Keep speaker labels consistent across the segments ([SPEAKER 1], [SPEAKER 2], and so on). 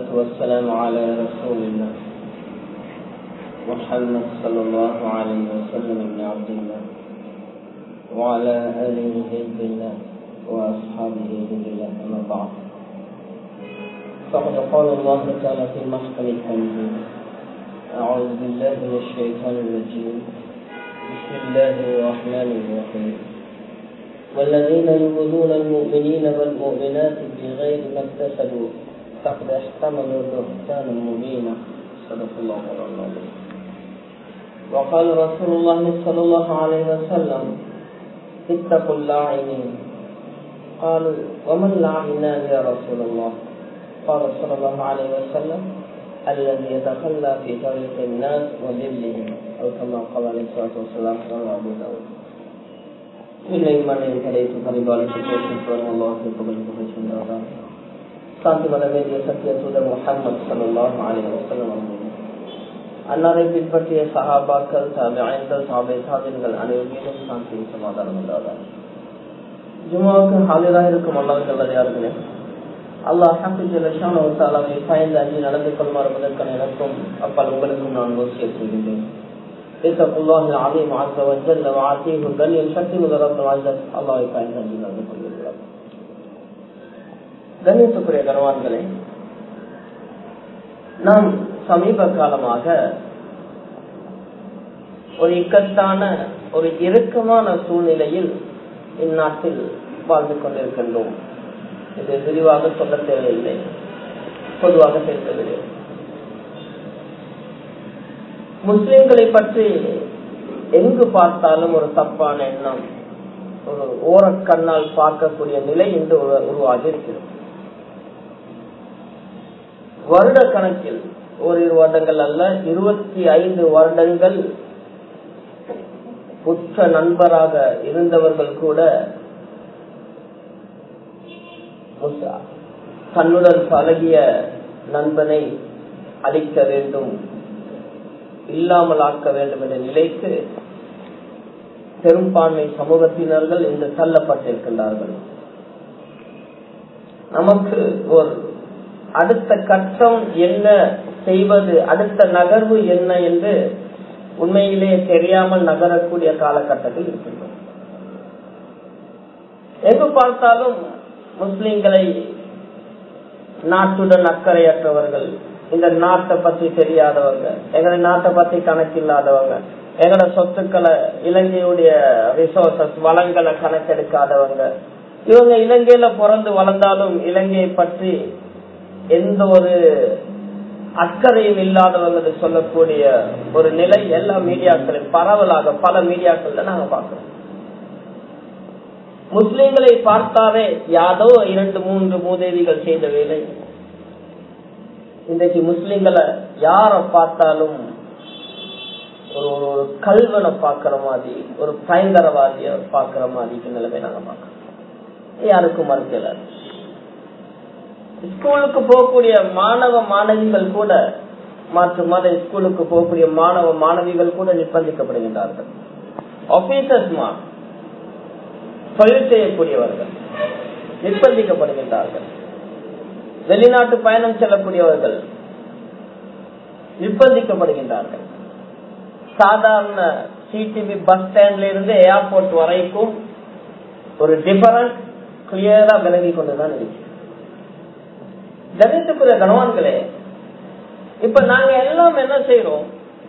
[SPEAKER 1] والصلاة والسلام على رسول الله محمد صلى الله عليه وسلم بن عبد الله وعلى آله حزب الله وأصحابه حزب الله أما بعد فقد قال الله تعالى في محكم التنزيل أعوذ بالله من الشيطان الرجيم بسم الله الرحمن الرحيم والذين يؤذون المؤمنين والمؤمنات بغير ما اكتسبوا فقد احتملوا بهتانا مبينا صدق الله العظيم وقال رسول الله صلى الله عليه وسلم اتقوا اللاعنين قالوا ومن لاعنان يا رسول الله قال صلى الله عليه وسلم الذي يتخلى في طريق الناس وذلهم او كما قال عليه الصلاه والسلام رواه ابو داود இல்லை மண்ணின் கலைத்து பரிபாலித்து போஷிப்பவரும் அல்லாஹை புகழ் புகழ்கின்றாரா சாந்தி வர வேண்டிய சத்திய தூதர் முகமது சல்லாஹ் அலி வசலம் அவர்கள் அன்னாரை பின்பற்றிய சஹாபாக்கள் தாபியங்கள் சாபை சாதின்கள் அனைவரும் சாந்தி சமாதானம் இல்லாதார் ஜுமாவுக்கு ஹாலிராக இருக்கும் அல்லாவுக்கு அல்லதார்களே அல்லாஹ் ஹாஃபிஜாலாவை பயந்து அஞ்சு நடந்து கொள்மாறு முதற்கன எனக்கும் அப்பால் உங்களுக்கும் நான் யோசிய செய்கின்றேன் اتقوا الله العظيم عز وجل وعاتيه الغني الشكر رب العزة الله பயந்து அஞ்சு நடந்து கொள்கிறார் கண்ணியத்துக்குரிய கனவான்களே நாம் சமீப காலமாக ஒரு இக்கட்டான ஒரு இறுக்கமான சூழ்நிலையில் இந்நாட்டில் வாழ்ந்து கொண்டிருக்கின்றோம் இது விரிவாக சொல்ல தேவையில்லை பொதுவாக பேசவில்லை முஸ்லிம்களை பற்றி எங்கு பார்த்தாலும் ஒரு தப்பான எண்ணம் ஒரு ஓரக்கண்ணால் பார்க்கக்கூடிய நிலை இன்று உருவாகி இருக்கிறது வருட கணக்கில் ஓரிரு வருடங்கள் அல்ல இருபத்தி ஐந்து வருடங்கள் உச்ச நண்பராக இருந்தவர்கள் கூட தன்னுடன் பழகிய நண்பனை அழிக்க வேண்டும் இல்லாமல் ஆக்க வேண்டும் என்ற நிலைக்கு பெரும்பான்மை சமூகத்தினர்கள் இன்று தள்ளப்பட்டிருக்கின்றார்கள் நமக்கு ஒரு அடுத்த கட்டம் என்ன செய்வது அடுத்த நகர்வு என்ன என்று உண்மையிலே தெரியாமல் நகரக்கூடிய காலகட்டத்தில் இருக்கின்றோம் எங்கு பார்த்தாலும் முஸ்லிம்களை நாட்டுடன் அக்கறையற்றவர்கள் இந்த நாட்டை பத்தி தெரியாதவங்க எங்களோட நாட்டை பத்தி கணக்கில்லாதவங்க எங்களோட சொத்துக்களை இலங்கையுடைய ரிசோர்சஸ் வளங்களை கணக்கெடுக்காதவங்க இவங்க இலங்கையில பிறந்து வளர்ந்தாலும் இலங்கையை பற்றி எந்த ஒரு அக்கறையும் இல்லாதவங்க சொல்லக்கூடிய ஒரு நிலை எல்லா மீடியாக்களில் பரவலாக பல மீடியாக்கள்ல நாங்க பார்க்கிறோம் முஸ்லிம்களை பார்த்தாவே யாதோ இரண்டு மூன்று மூதேவிகள் செய்த வேலை இன்றைக்கு முஸ்லிம்களை யார பார்த்தாலும் ஒரு ஒரு கல்வனை பாக்குற மாதிரி ஒரு பயங்கரவாதிய பாக்குற மாதிரி நிலைமை நாங்க பார்க்கிறோம் யாருக்கும் மறுக்கல ஸ்கூலுக்கு போகக்கூடிய மாணவ மாணவிகள் கூட மாற்று மத ஸ்கூலுக்கு போகக்கூடிய மாணவ மாணவிகள் கூட நிர்பந்திக்கப்படுகின்றார்கள் ஆபீசர்ஸ் தொழில் செய்யக்கூடியவர்கள் நிர்பந்திக்கப்படுகின்றார்கள் வெளிநாட்டு பயணம் செல்லக்கூடியவர்கள் நிர்பந்திக்கப்படுகின்றார்கள் சாதாரண சிடிவி பஸ் ஸ்டாண்ட்ல இருந்து ஏர்போர்ட் வரைக்கும் ஒரு டிஃபரன்ஸ் கிளியரா விலகி கொண்டுதான் இருக்கு கணித்துக்குரிய கனவான்களே இப்ப நாங்க எல்லாம் என்ன செய்யறோம்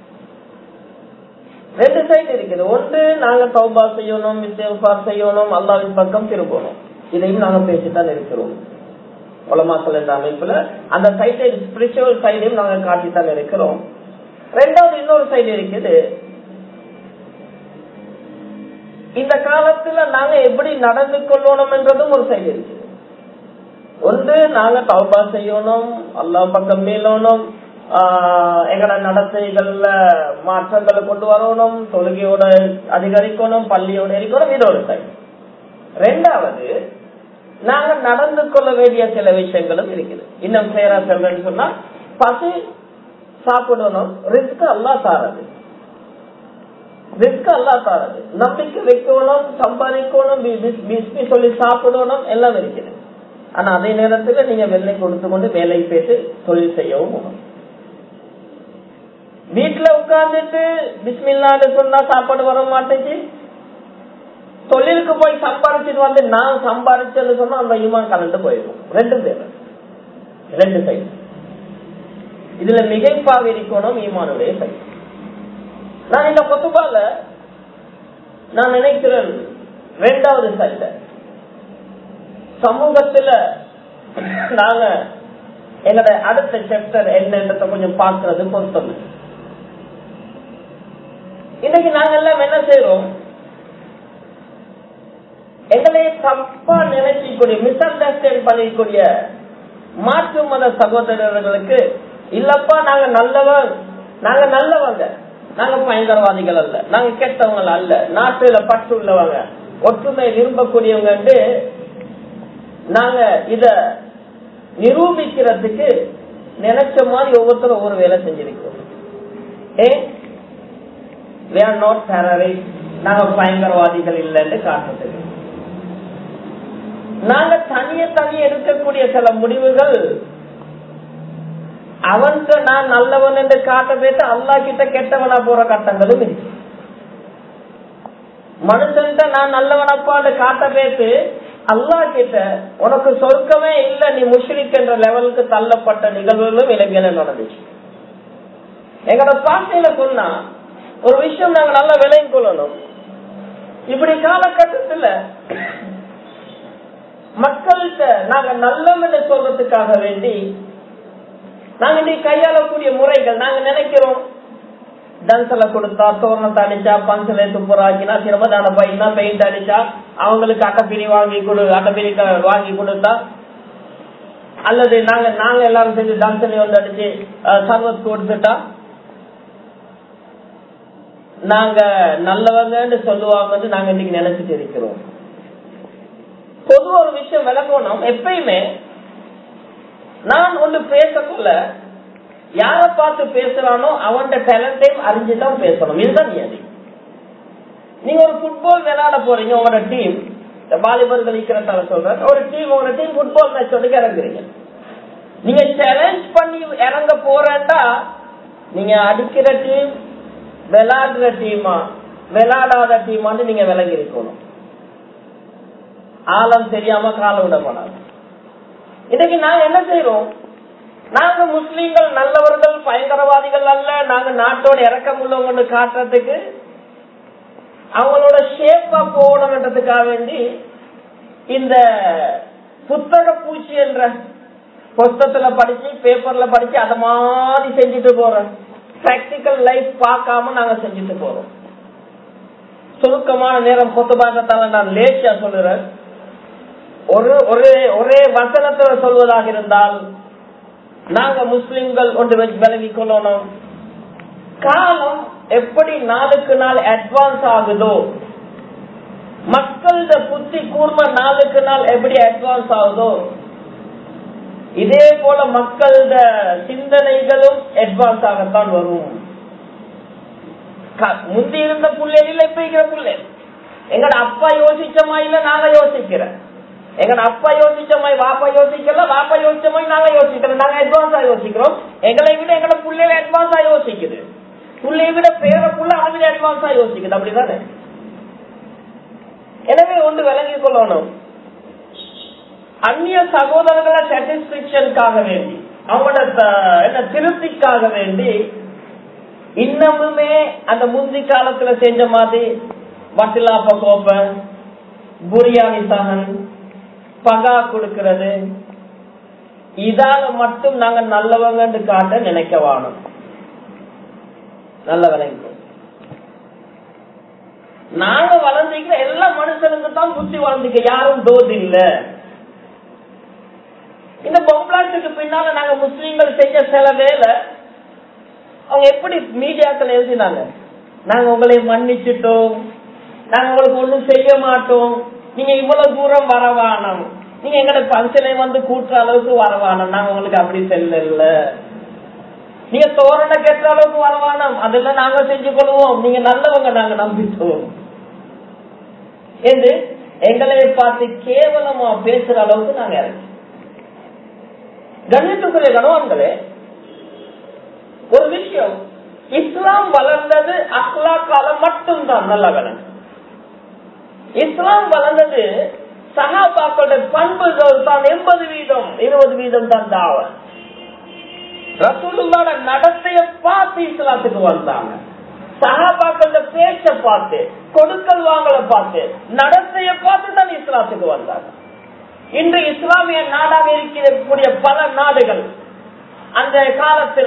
[SPEAKER 1] ரெண்டு சைடு இருக்குது ஒன்று நாங்க தௌபா செய்யணும் விசேஃபார் செய்யணும் அல்லாவின் பக்கம் திரும்பணும் இதையும் நாங்க பேசித்தான் இருக்கிறோம் உலமாக்கல் என்ற அமைப்புல அந்த சைட்டை ஸ்பிரிச்சுவல் சைடையும் நாங்க காட்டித்தான் இருக்கிறோம் ரெண்டாவது இன்னொரு சைடு இருக்குது இந்த காலத்துல நாங்க எப்படி நடந்து கொள்ளணும் என்றதும் ஒரு சைடு இருக்குது ஒன்று நாங்க தௌபா செய்யணும் அல்லா பக்கம் மேலணும் எங்களோட நடத்தைகள்ல மாற்றங்களை கொண்டு வரணும் தொழுகையோட அதிகரிக்கணும் பள்ளியோட இருக்கணும் இது ஒரு சைடு ரெண்டாவது நாங்க நடந்து கொள்ள வேண்டிய சில விஷயங்களும் இருக்குது இன்னும் கிளியரா சொல்றேன்னு சொன்னா பசி சாப்பிடணும் ரிஸ்க் அல்லா தாரது ரிஸ்க் அல்லா தாரது நம்பிக்கை வைக்கணும் சம்பாதிக்கணும் சொல்லி சாப்பிடணும் எல்லாம் இருக்குது ஆனா அதே நேரத்துல நீங்க வெள்ளை கொடுத்து கொண்டு வேலை போயிட்டு தொழில் செய்யவும் போகணும் வீட்டுல உட்கார்ந்துட்டு பிஸ்மில்லான்னு சொன்னா சாப்பாடு வர மாட்டேங்குது தொழிலுக்கு போய் சம்பாரிச்சுட்டு வந்து நான் சம்பாரிச்சேன்னு சொன்னா அந்த ஈமான் கலந்து போயிடும் ரெண்டு பேரும் ரெண்டு சைடு இதுல மிகைப்பாக இருக்கணும் ஈமானுடைய சைடு நான் இந்த கொத்துபால நான் நினைக்கிறேன் ரெண்டாவது சைட சமூகத்துல நாங்க எங்களோட அடுத்த சாப்டர் என்னன்றத கொஞ்சம் பார்க்கறது பொருத்தம் இன்னைக்கு நாங்க எல்லாம் என்ன செய்யறோம் எங்களை தப்பா நினைக்கக்கூடிய மிஸ் அண்டர்ஸ்டாண்ட் பண்ணிக்கூடிய மாற்று மத சகோதரர்களுக்கு இல்லப்பா நாங்க நல்லவன் நாங்க நல்லவங்க நாங்க பயங்கரவாதிகள் அல்ல நாங்க கெட்டவங்க அல்ல நாட்டுல பற்று உள்ளவங்க ஒற்றுமை விரும்பக்கூடியவங்க நாங்க இத நிரூபிக்கிறதுக்கு நினைச்ச மாதிரி ஒவ்வொருத்தரும் ஒவ்வொரு வேலை செஞ்சிருக்கோம் ஏ நாட் டெரரிஸ்ட் நாங்க பயங்கரவாதிகள் இல்லைன்னு காட்டுறதுக்கு நாங்க தனிய தனிய எடுக்கக்கூடிய சில முடிவுகள் அவன்கிட்ட நான் நல்லவன் என்று காட்ட பேச அல்லா கிட்ட கெட்டவனா போற கட்டங்களும் இருக்கு மனுஷன்ட்ட நான் நல்லவனப்பான்னு காட்ட பேசு அல்லா கிட்ட உனக்கு சொர்க்கமே இல்ல நீ முஷ்ரிக் என்ற லெவலுக்கு தள்ளப்பட்ட நிகழ்வுகளும் இலங்கையில நடந்துச்சு எங்களோட பாசையில சொன்னா ஒரு விஷயம் நாங்க நல்லா விலையும் கொள்ளணும் இப்படி காலகட்டத்துல மக்கள்கிட்ட நாங்க நல்லம் என்று சொல்றதுக்காக வேண்டி நாங்க இன்னைக்கு கையாளக்கூடிய முறைகள் நாங்க நினைக்கிறோம் டன்சல கொடுத்தா தோரணத்தை அடிச்சா பஞ்சல துப்புராக்கினா சிரமதான பையனா பெயிண்ட் அடிச்சா அவங்களுக்கு அட்டைப்பிரி வாங்கி கொடு அட்டைப்பிரி வாங்கி கொடுத்தா அல்லது நாங்க நாங்க எல்லாரும் சேர்ந்து டன்சலி வந்து அடிச்சு சர்வத் கொடுத்துட்டா நாங்க நல்லவங்கன்னு சொல்லுவாங்கன்னு நாங்க இன்னைக்கு நினைச்சிட்டு இருக்கிறோம் பொதுவா ஒரு விஷயம் விளக்கணும் எப்பயுமே நான் ஒன்று பேசக்குள்ள யார பார்த்து பேசுறானோ அவன் டேலண்டையும் அறிஞ்சுதான் பேசணும் இதுதான் நியதி நீங்க ஒரு ஃபுட்பால் விளையாட போறீங்க உங்களோட டீம் வாலிபர்கள் இருக்கிறதால சொல்றேன் ஒரு டீம் உங்களோட டீம் ஃபுட்பால் மேட்ச் வந்து இறங்குறீங்க நீங்க சேலஞ்ச் பண்ணி இறங்க போறேன்டா நீங்க அடிக்கிற டீம் விளையாடுற டீமா விளையாடாத டீமான்னு நீங்க விலகி இருக்கணும் ஆழம் தெரியாம கால விடப்படாது இன்னைக்கு நாங்க என்ன செய்யறோம் நாங்க முஸ்லீம்கள் நல்லவர்கள் பயங்கரவாதிகள் அல்ல நாங்க நாட்டோட இறக்கம் உள்ளவங்க காட்டுறதுக்கு அவங்களோட ஷேப்பா போகணுன்றதுக்காக வேண்டி இந்த புத்தக பூச்சி என்ற புத்தகத்துல படிச்சு பேப்பர்ல படிச்சு அத மாதிரி செஞ்சுட்டு போறோம் பிராக்டிக்கல் லைஃப் பார்க்காம நாங்க செஞ்சுட்டு போறோம் சுருக்கமான நேரம் கொத்துபாக்கத்தால நான் லேசியா சொல்லுறேன் ஒரு ஒரே ஒரே வசனத்துல சொல்வதாக இருந்தால் நாங்க முஸ்லிம்கள் ஒன்று விலகிக் கொள்ளணும் காலம் எப்படி நாளுக்கு நாள் அட்வான்ஸ் ஆகுதோ மக்களோட புத்தி கூர்ம நாளுக்கு நாள் எப்படி அட்வான்ஸ் ஆகுதோ இதே போல மக்களோட சிந்தனைகளும் அட்வான்ஸ் ஆகத்தான் வரும் முந்தி இருந்த புள்ளையில இப்ப இருக்கிற புள்ளை எங்கட அப்பா யோசிச்ச மாதிரி நாங்க யோசிக்கிறேன் எங்க அப்பா யோசிச்ச மாதிரி வாப்பா யோசிக்கல வாப்பா யோசிச்ச மாதிரி நாங்க யோசிக்கிறோம் நாங்க அட்வான்ஸா யோசிக்கிறோம் எங்களை விட எங்களை பிள்ளைல அட்வான்ஸா யோசிக்குது பிள்ளைய விட பேர புள்ள அதை விட அட்வான்ஸா யோசிக்குது அப்படிதானே எனவே ஒன்று விளங்கிக் கொள்ளணும் அந்நிய சகோதரர்களை சாட்டிஸ்பேக்ஷனுக்காக வேண்டி அவங்களோட என்ன திருப்திக்காக வேண்டி இன்னமுமே அந்த முந்தி காலத்துல செஞ்ச மாதிரி வட்டிலாப்ப கோப்ப புரியாணி சகன் பகா கொடுக்கிறது இதால மட்டும் நாங்க நல்லவங்கன்னு காட்ட நினைக்க வாணும் நல்ல விளங்கி நாங்க வளர்ந்திக்கிற எல்லா மனுஷனுக்கு தான் புத்தி வளர்ந்துக்க யாரும் தோது இல்ல இந்த பொம்பளாட்டுக்கு பின்னால நாங்க முஸ்லீம்கள் செஞ்ச சில வேலை அவங்க எப்படி மீடியாக்கள் எழுதினாங்க நாங்க உங்களை மன்னிச்சிட்டோம் நாங்க உங்களுக்கு ஒண்ணும் செய்ய மாட்டோம் நீங்க இவ்வளவு தூரம் வரவானம் நீங்க எங்கட பங்கனை வந்து கூட்டுற அளவுக்கு வரவானம் நாங்க உங்களுக்கு அப்படி செல்ல நீங்க தோரணை கெட்ட அளவுக்கு வரவானம் அதெல்லாம் நாங்க செஞ்சு கொள்வோம் நீங்க நல்லவங்க நாங்க நம்பிட்டோம் என்று எங்களை பார்த்து கேவலமா பேசுற அளவுக்கு நாங்க இறக்கி கண்ணியத்துக்குரிய கணவான்களே ஒரு விஷயம் இஸ்லாம் வளர்ந்தது அஹ்லாக்கால மட்டும்தான் நல்ல விளங்கு இஸ்லாம் வளர்ந்தது சகாபாக்களோட பண்புகள் தான் எண்பது வீதம் இருபது வீதம் தான் தாவல் ரசூலுல்லாட நடத்தைய பார்த்து இஸ்லாத்துக்கு வந்தாங்க சகாபாக்கள பேச்ச பார்த்து கொடுக்கல் வாங்கல பார்த்து நடத்தைய பார்த்து தான் இஸ்லாத்துக்கு வந்தாங்க இன்று இஸ்லாமிய நாடாக இருக்கக்கூடிய பல நாடுகள் அந்த காலத்துல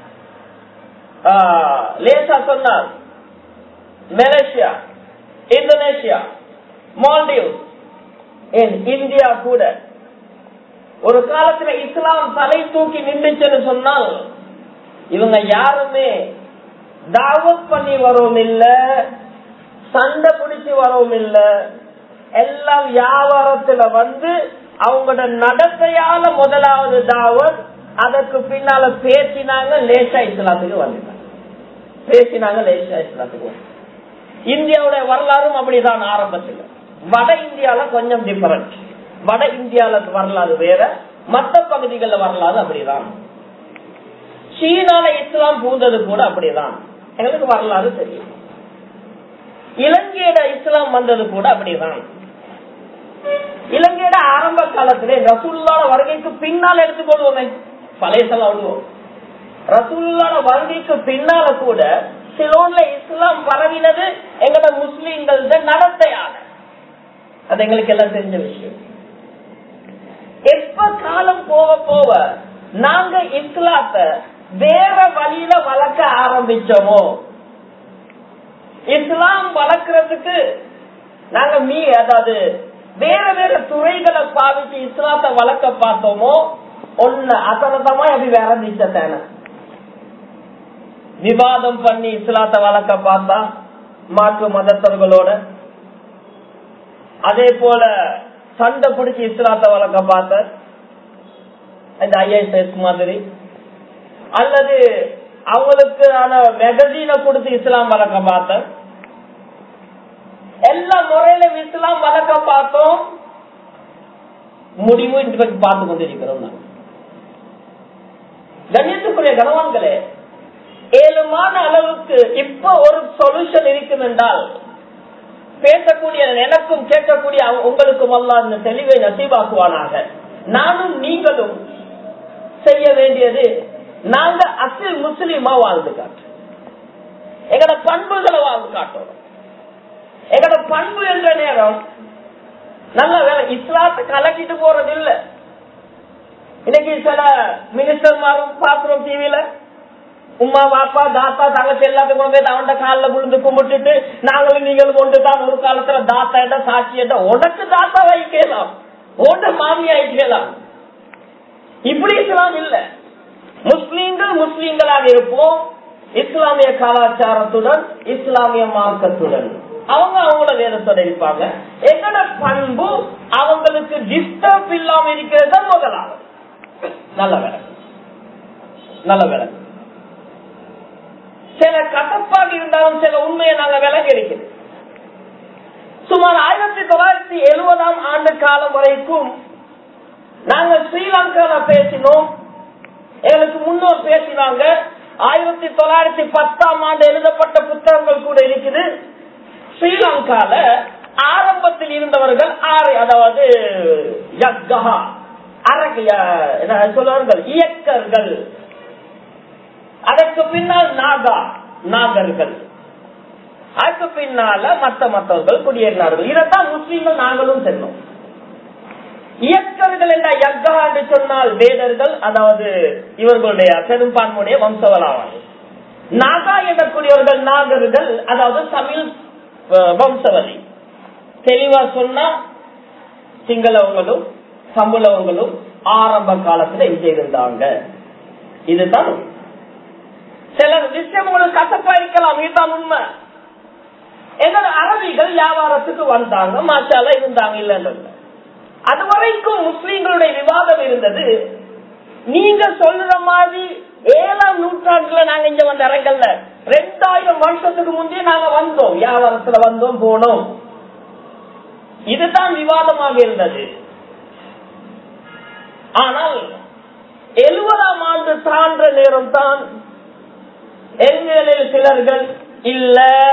[SPEAKER 1] லேசா சொன்னார் மலேசியா இந்தோனேஷியா மால்டீவ் இந்தியா கூட ஒரு காலத்துல இஸ்லாம் தலை தூக்கி நின்றுச்சுன்னு சொன்னால் இவங்க யாருமே தாவத் பண்ணி வரவும் இல்ல சண்டை பிடிச்சு வரவும் இல்ல எல்லாம் வியாபாரத்துல வந்து அவங்களோட நடத்தையால முதலாவது தாவத் அதற்கு பின்னால பேசினாங்க லேசா இஸ்லாத்துக்கு வந்துட்டாங்க பேசினாங்க லேசா இஸ்லாத்துக்கு இந்தியாவுடைய வரலாறும் அப்படிதான் ஆரம்பத்தில் வட இந்தியால கொஞ்சம் டிஃபரண்ட் வட இந்தியால வரலாறு வேற மற்ற பகுதிகளில் வரலாறு அப்படிதான் சீனால இஸ்லாம் பூந்தது கூட அப்படிதான் எங்களுக்கு வரலாறு தெரியும் இலங்கையிட இஸ்லாம் வந்தது கூட அப்படிதான் இலங்கையிட ஆரம்ப காலத்திலே ரசூல்லான வருகைக்கு பின்னால் எடுத்துக்கொள்வோமே பழையசெல்லாம் விடுவோம் ரசூல்லான வருகைக்கு பின்னால கூட சிலோன்ல இஸ்லாம் பரவினது எங்கட முஸ்லீம்கள் நடத்தையான அது எங்களுக்கு எல்லாம் தெரிஞ்ச விஷயம் எப்ப காலம் போக போக நாங்க இஸ்லாத்த வேற வழியில வளர்க்க ஆரம்பிச்சோமோ இஸ்லாம் வளர்க்கறதுக்கு நாங்க மீ அதாவது வேற வேற துறைகளை பாவிச்சு இஸ்லாத்தை வளர்க்க பார்த்தோமோ ஒன்னு அசரதமா அப்படி வேற நிச்சத்தான விவாதம் பண்ணி இஸ்லாத்தை வளர்க்க பார்த்தா மாற்று மதத்தர்களோட அதே போல சண்டை பிடிச்சி இஸ்லாத்தை வளர்க்க பார்த்த இந்த ஐஎஸ்எஸ் மாதிரி அல்லது அவங்களுக்கு மெகசீனை கொடுத்து இஸ்லாம் வளர்க்க பார்த்த எல்லா முறையிலும் இஸ்லாம் வளர்க்க பார்த்தோம் முடிவு இன்றைக்கு பார்த்து கொண்டிருக்கிறோம் நான் கண்ணியத்துக்குரிய கனவான்களே ஏழுமான அளவுக்கு இப்ப ஒரு சொல்யூஷன் இருக்கும் என்றால் பேசக்கூடிய எனக்கும் கேட்கக்கூடிய உங்களுக்கும் அல்ல அந்த தெளிவை நசீபாக்குவானாக நானும் நீங்களும் செய்ய வேண்டியது நாங்க அசில் முஸ்லீமா வாழ்ந்து காட்டு எங்கட பண்புகளை வாழ்ந்து காட்டணும் எங்கட பண்பு என்ற நேரம் நல்ல வேலை இஸ்லாத்தை கலக்கிட்டு போறது இல்ல இன்னைக்கு சில மினிஸ்டர்மாரும் பாக்குறோம் டிவியில உமா பாப்பா தாத்தா தங்கச்சி எல்லாத்துக்கும் கொண்டு போய் அவன்கிட்ட காலில் விழுந்து கும்பிட்டுட்டு நாங்களும் நீங்களும் கொண்டு தான் ஒரு காலத்துல தாத்தா என்ற சாட்சி என்ற உனக்கு தாத்தா வைக்கலாம் ஓட்ட மாமி ஆயிக்கலாம் இப்படி இஸ்லாம் இல்ல முஸ்லீம்கள் முஸ்லீம்களாக இருப்போம் இஸ்லாமிய கலாச்சாரத்துடன் இஸ்லாமிய மார்க்கத்துடன் அவங்க அவங்கள வேதத்தோட இருப்பாங்க எங்கட பண்பு அவங்களுக்கு டிஸ்டர்ப் இல்லாம இருக்கிறது தான் முதலாவது நல்ல வேலை நல்ல வேலை சில கசப்பாக இருந்தாலும் சில உண்மையை நாங்க விலகி இருக்கிறது சுமார் ஆயிரத்தி தொள்ளாயிரத்தி எழுபதாம் ஆண்டு காலம் வரைக்கும் நாங்க ஸ்ரீலங்கால பேசினோம் எங்களுக்கு முன்னோர் பேசினாங்க ஆயிரத்தி தொள்ளாயிரத்தி பத்தாம் ஆண்டு எழுதப்பட்ட புத்தகங்கள் கூட இருக்குது ஸ்ரீலங்கால ஆரம்பத்தில் இருந்தவர்கள் ஆறு அதாவது சொல்லுவார்கள் இயக்கர்கள் அதற்கு பின்னால் நாகா நாகர்கள் அதுக்கு பின்னால மத்த மற்றவர்கள் குடியேறினார்கள் இதைத்தான் முஸ்லீம்கள் நாங்களும் சென்றோம் இயக்கர்கள் என்ற யக்கா என்று சொன்னால் வேதர்கள் அதாவது இவர்களுடைய பெரும்பான்மையுடைய வம்சவலாவார்கள் நாகா என்றக்கூடியவர்கள் நாகர்கள் அதாவது தமிழ் வம்சவலி தெளிவா சொன்னா சிங்களவங்களும் சம்பளவங்களும் ஆரம்ப காலத்துல இங்க இருந்தாங்க இதுதான் சில விஷயம் உங்களுக்கு கசப்பா இருக்கலாம் இதுதான் உண்மை எங்களோட அரபிகள் வியாபாரத்துக்கு வந்தாங்க மாஷால இருந்தாங்க இல்லைன்றது அது வரைக்கும் முஸ்லீம்களுடைய விவாதம் இருந்தது நீங்க சொல்ற மாதிரி ஏழாம் நூற்றாண்டுல நாங்க இங்க வந்த இறங்கல்ல ரெண்டாயிரம் வருஷத்துக்கு முந்தைய நாங்க வந்தோம் வியாபாரத்துல வந்தோம் போனோம் இதுதான் விவாதமாக இருந்தது ஆனால் எழுபதாம் ஆண்டு தாண்ட நேரம் தான் எங்களில் சிலர்கள் இல்ல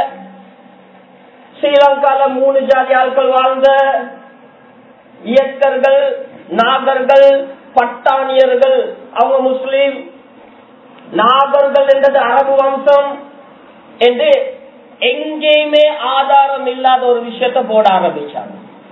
[SPEAKER 1] ஸ்ரீலங்கால மூணு ஜாதி ஆட்கள் வாழ்ந்த இயக்கர்கள் நாகர்கள் பட்டாணியர்கள் அவங்க முஸ்லீம் நாகர்கள் என்றது அரபு வம்சம் என்று எங்கேயுமே ஆதாரம் இல்லாத ஒரு விஷயத்தை போட ஆரம்பிச்சாங்க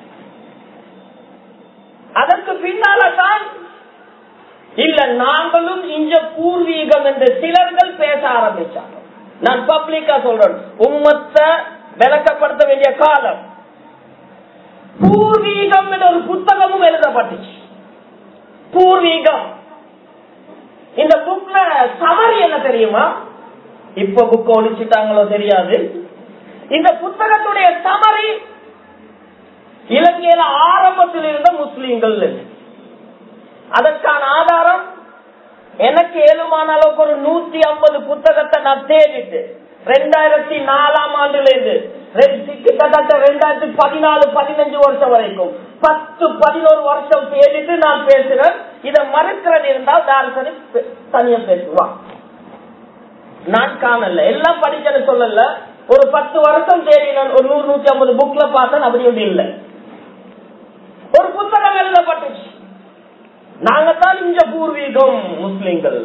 [SPEAKER 1] அதற்கு பின்னால தான் இல்ல நாங்களும் இங்க பூர்வீகம் என்று சிலர்கள் பேச ஆரம்பிச்சாங்க நான் பப்ளிக்கா சொல்றேன் உம்மத்தை விளக்கப்படுத்த வேண்டிய காலம் பூர்வீகம் என்ற ஒரு புத்தகமும் எழுதப்பட்டுச்சு பூர்வீகம் இந்த புக்ல சமரி என்ன தெரியுமா இப்ப புக்க ஒழிச்சிட்டாங்களோ தெரியாது இந்த புத்தகத்துடைய சமரி இலங்கையில ஆரம்பத்தில் இருந்த முஸ்லீம்கள் அதற்கான ஆதாரம் எனக்கு ஏழுமான அளவுக்கு ஒரு நூத்தி ஐம்பது புத்தகத்தை நான் தேடிட்டு ரெண்டாயிரத்தி நாலாம் ஆண்டுல இருந்து கிட்டத்தட்ட ரெண்டாயிரத்தி பதினாலு பதினஞ்சு வருஷம் வரைக்கும் பத்து பதினோரு வருஷம் தேடிட்டு நான் பேசுறேன் இதை மறுக்கிறது இருந்தால் தாரசனி தனியா பேசுவான் நான் காணல எல்லாம் படிக்கணும் சொல்லல ஒரு பத்து வருஷம் தேடி நான் ஒரு நூறு நூத்தி ஐம்பது புக்ல பார்த்தேன் அப்படி ஒன்று இல்லை ஒரு புத்தகம் எழுதப்பட்டுச்சு நாங்க தான் இங்க பூர்வீகம் முஸ்லிம்கள்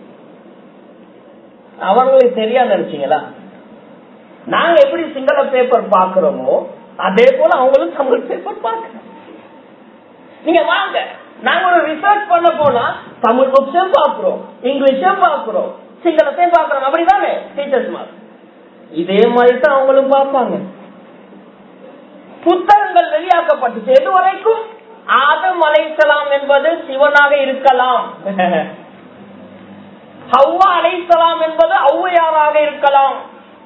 [SPEAKER 1] அவங்களுக்கு தெரியாது நினைச்சீங்களா நாங்க எப்படி சிங்கள பேப்பர் பாக்குறோமோ அதே போல அவங்களும் தமிழ் பேப்பர் பாக்குறோம் நீங்க வாங்க நாங்க ஒரு ரிசர்ச் பண்ண போனா தமிழ் புக்ஸும் பாக்குறோம் இங்கிலீஷும் பாக்குறோம் சிங்களத்தையும் பாக்குறோம் அப்படிதானே டீச்சர்ஸ் மாதிரி இதே மாதிரி தான் அவங்களும் பார்ப்பாங்க புத்தகங்கள் வெளியாக்கப்பட்டுச்சு எது வரைக்கும் ஆதம் அலைசலாம் என்பது சிவனாக இருக்கலாம் ஹவ்வா அலைசலாம் என்பது ஔவையாராக இருக்கலாம்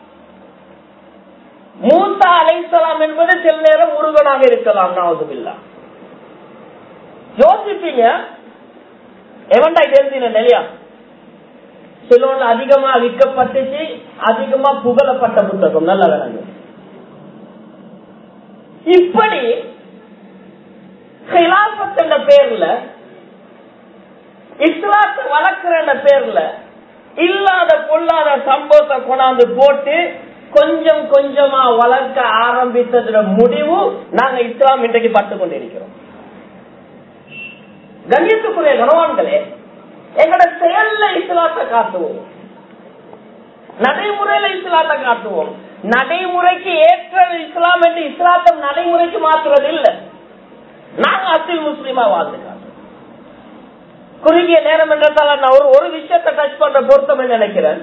[SPEAKER 1] மூசா அலைசலாம் என்பது சில நேரம் முருகனாக இருக்கலாம் நாவதுமில்லா யோசிப்பீங்க எவன்டா எழுதின இல்லையா சிலோன்ல அதிகமா விற்கப்பட்டுச்சு அதிகமா புகழப்பட்ட புத்தகம் நல்ல விளங்கு இப்படி ஹிலாபத் என்ற பேர்ல இஸ்லாத்தை வளர்க்கிற பேர்ல இல்லாத பொல்லாத சம்பவத்தை கொண்டாந்து போட்டு கொஞ்சம் கொஞ்சமா வளர்க்க ஆரம்பித்ததுல முடிவு நாங்க இஸ்லாம் இன்றைக்கு பட்டு கொண்டிருக்கிறோம் கண்ணியத்துக்குரிய கனவான்களே எங்கட செயல்ல இஸ்லாத்தை காட்டுவோம் நடைமுறையில இஸ்லாத்தை காட்டுவோம் நடைமுறைக்கு ஏற்ற இஸ்லாம் என்று இஸ்லாத்தை நடைமுறைக்கு மாற்றுறது இல்லை நாங்க அசில் முஸ்லீமா வாழ்ந்து காட்டுறோம் குறுகிய நேரம் என்றதால நான் ஒரு ஒரு விஷயத்தை டச் பண்ற பொருத்தம் நினைக்கிறேன்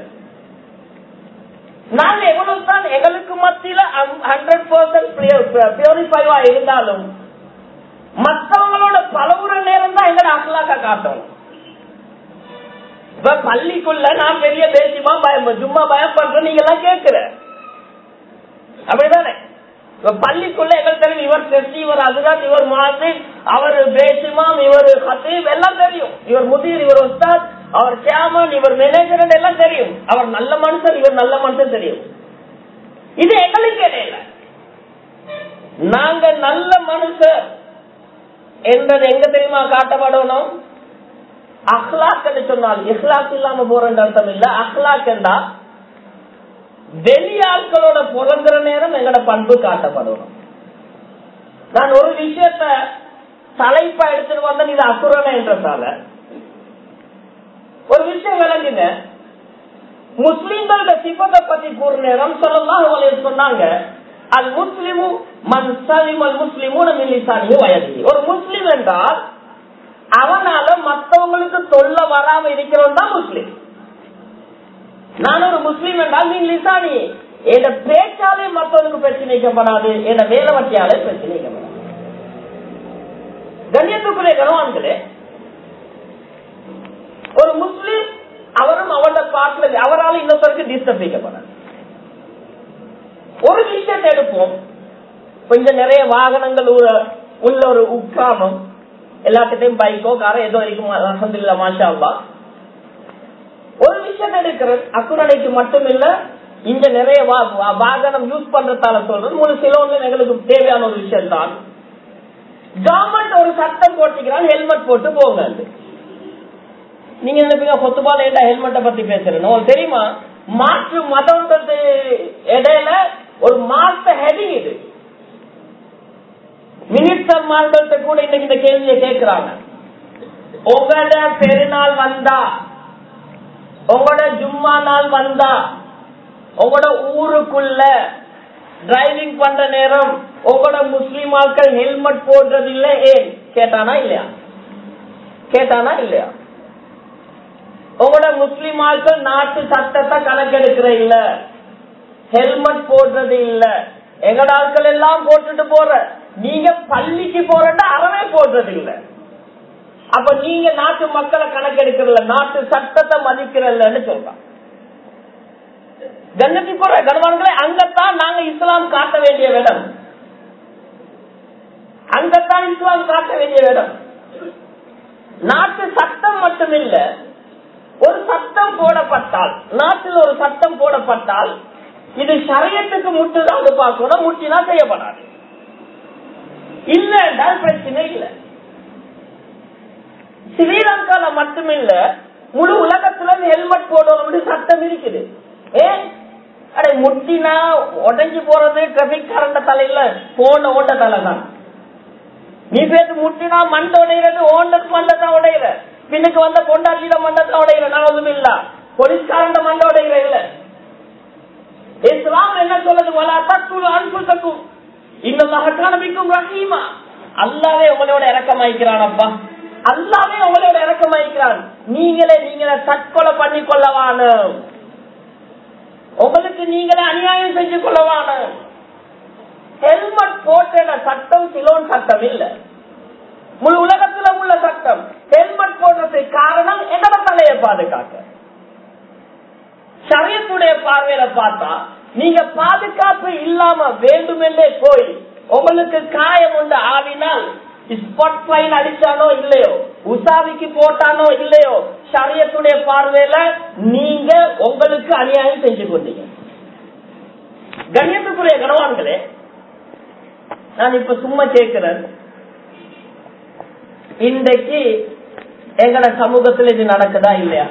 [SPEAKER 1] நாங்க எவ்வளவு தான் எங்களுக்கு மத்தியில ஹண்ட்ரட் பர்சன்ட் பியூரிஃபைவா இருந்தாலும் மற்றவங்களோட பலவுற நேரம் தான் எங்களை அகலாக்க காட்டணும் இப்ப பள்ளிக்குள்ள நான் பெரிய பேசிமா பயம் சும்மா பயம் பண்றேன் நீங்க எல்லாம் கேட்கிற அப்படிதானே இப்ப பள்ளிக்குள்ள எங்களுக்கு தெரியும் இவர் செட்டி இவர் அதுதான் இவர் மாதிரி அவர் பேசிமாம் இவர் ஹத்தீப் எல்லாம் தெரியும் இவர் முதிர் இவர் உஸ்தாத் அவர் கேமன் இவர் மேனேஜர் எல்லாம் தெரியும் அவர் நல்ல மனுஷன் இவர் நல்ல மனுஷன் தெரியும் இது எங்களுக்கு இடையில நாங்க நல்ல மனுஷர் என்றது எங்க தெரியுமா காட்டப்படணும் அஹ்லாக் என்று சொன்னால் இஹ்லாக் இல்லாம போற அர்த்தம் இல்ல அஹ்லாக் என்றா வெளியாட்களோட பிறந்த நேரம் எங்கட பண்பு காட்டப்படணும் நான் ஒரு விஷயத்த தலைப்பா எடுத்துட்டு வந்தேன் இது அசுரன என்றதால ஒரு விஷயம் விளங்குங்க முஸ்லிம்களோட சிப்பத்தை பத்தி கூற நேரம் சொல்லலாம் சொன்னாங்க அது முஸ்லிமு மன் சலிம் அல் முஸ்லிமு மில்லிசானியும் வயது ஒரு முஸ்லிம் என்றால் அவனால மற்றவங்களுக்கு சொல்ல வராம இருக்கிறவன் தான் முஸ்லிம் நான் ஒரு முஸ்லீம் என்றால் நீ லிசானி என் பேச்சாலே மற்றவனுக்கு பிரச்சனைக்கப்படாது என் வேலவட்டியாலே பிரச்சனைக்கப்படாது கண்ணியத்துக்குரிய கனவான்களே ஒரு முஸ்லீம் அவரும் அவரோட பாட்டில் அவரால் இன்னொருத்தருக்கு டிஸ்டர்ப் வைக்கப்படாது ஒரு விஷயத்தை எடுப்போம் கொஞ்சம் நிறைய வாகனங்கள் உள்ள ஒரு உட்காமம் எல்லாத்துட்டையும் பைக்கோ காரோ ஏதோ இருக்கும் அசந்தில்ல மாஷா அல்லா ஒரு விஷயம் எடுக்கிறது அக்குரணைக்கு மட்டும் இல்ல இங்க நிறைய வாகனம் யூஸ் பண்றதால சொல்றது மூணு சிலோன்ல எங்களுக்கு தேவையான ஒரு விஷயம் தான் கவர்மெண்ட் ஒரு சட்டம் போட்டுக்கிறான் ஹெல்மெட் போட்டு போங்க நீங்க நினைப்பீங்க கொத்துபால் ஏண்டா ஹெல்மெட்டை பத்தி பேசுறேன்னு உங்களுக்கு தெரியுமா மாற்று மதம்ன்றது இடையில ஒரு மாச ஹெடிங் இது மினிஸ்டர் மார்கள்ட்ட கூட இன்னைக்கு இந்த கேள்வியை கேட்கிறாங்க உங்களோட பெருநாள் வந்தா உங்களோட ஜும்மா நாள் வந்தா உங்களோட ஊருக்குள்ள டிரைவிங் பண்ற நேரம் உங்களோட முஸ்லீம் ஆட்கள் ஹெல்மெட் போடுறது இல்ல ஏன் கேட்டானா இல்லையா கேட்டானா இல்லையா உங்களோட முஸ்லீம் ஆட்கள் நாட்டு சட்டத்தை கணக்கெடுக்கிற இல்ல ஹெல்மெட் போடுறது இல்ல எங்கட ஆட்கள் எல்லாம் போட்டுட்டு போற நீங்க பள்ளிக்கு போறத அறவே போடுறது இல்ல அப்ப நீங்க நாட்டு மக்களை கணக்கெடுக்கிறல நாட்டு சட்டத்தை மதிக்கிறல்லன்னு சொல்றான் கண்ணத்தி போற கனவான்களே அங்கத்தான் நாங்க இஸ்லாம் காட்ட வேண்டிய இடம் அங்கத்தான் இஸ்லாம் காட்ட வேண்டிய இடம் நாட்டு சட்டம் மட்டுமில்ல ஒரு சட்டம் போடப்பட்டால் நாட்டில் ஒரு சட்டம் போடப்பட்டால் இது சரியத்துக்கு முட்டுதான் பார்க்கணும் முட்டினா செய்யப்படாது இல்ல என்றால் பிரச்சனை இல்லை ஸ்ரீலங்கால மட்டுமில்ல முழு உலகத்துல ஹெல்மெட் போடணும்னு சட்டம் இருக்குது ஏன் அடே முட்டினா உடஞ்சி போறது டிராபிக் கரண்ட தலையில போன ஓட்ட தலை தான் நீ பேருக்கு முட்டினா மண்டை உடைகிறது ஓண்டது மண்டை தான் உடையிற பின்னுக்கு வந்த கொண்டாட்டிட மண்டை தான் உடையிற நான் இல்ல போலீஸ்காரண்ட மண்டை உடையிற இல்ல இஸ்லாம் என்ன சொல்லுது வலா தத்துவ அன்புக்கும் இந்த மகக்கானபிக்கும் ரஹீமா அல்லாவே உங்களோட இறக்கமாய்க்கிறானப்பா அல்லாவே உங்களோட இறக்கமாய்க்கிறான் நீங்களே நீங்களே தற்கொலை பண்ணி கொள்ளவான உங்களுக்கு நீங்களே அநியாயம் செஞ்சு கொள்ளவான ஹெல்மெட் போட்ட சட்டம் சிலோன் சட்டம் இல்ல முழு உலகத்துல உள்ள சட்டம் ஹெல்மெட் போடுறதுக்கு காரணம் எங்கட தலையை பாதுகாக்க சரியத்துடைய பார்வையில பார்த்தா நீங்க பாதுகாப்பு இல்லாம வேண்டுமென்றே போய் உங்களுக்கு காயம் உண்டு ஆவினால் ஸ்பாட் ஃபைன் அடிச்சானோ இல்லையோ உசாவிக்கு போட்டானோ இல்லையோ சரியத்துடைய பார்வையில நீங்க உங்களுக்கு அநியாயம் செஞ்சு கொண்டீங்க கண்ணியத்துக்குரிய கனவான்களே நான் இப்ப சும்மா கேட்கிறேன் இன்றைக்கு எங்கட சமூகத்தில் இது நடக்குதா இல்லையா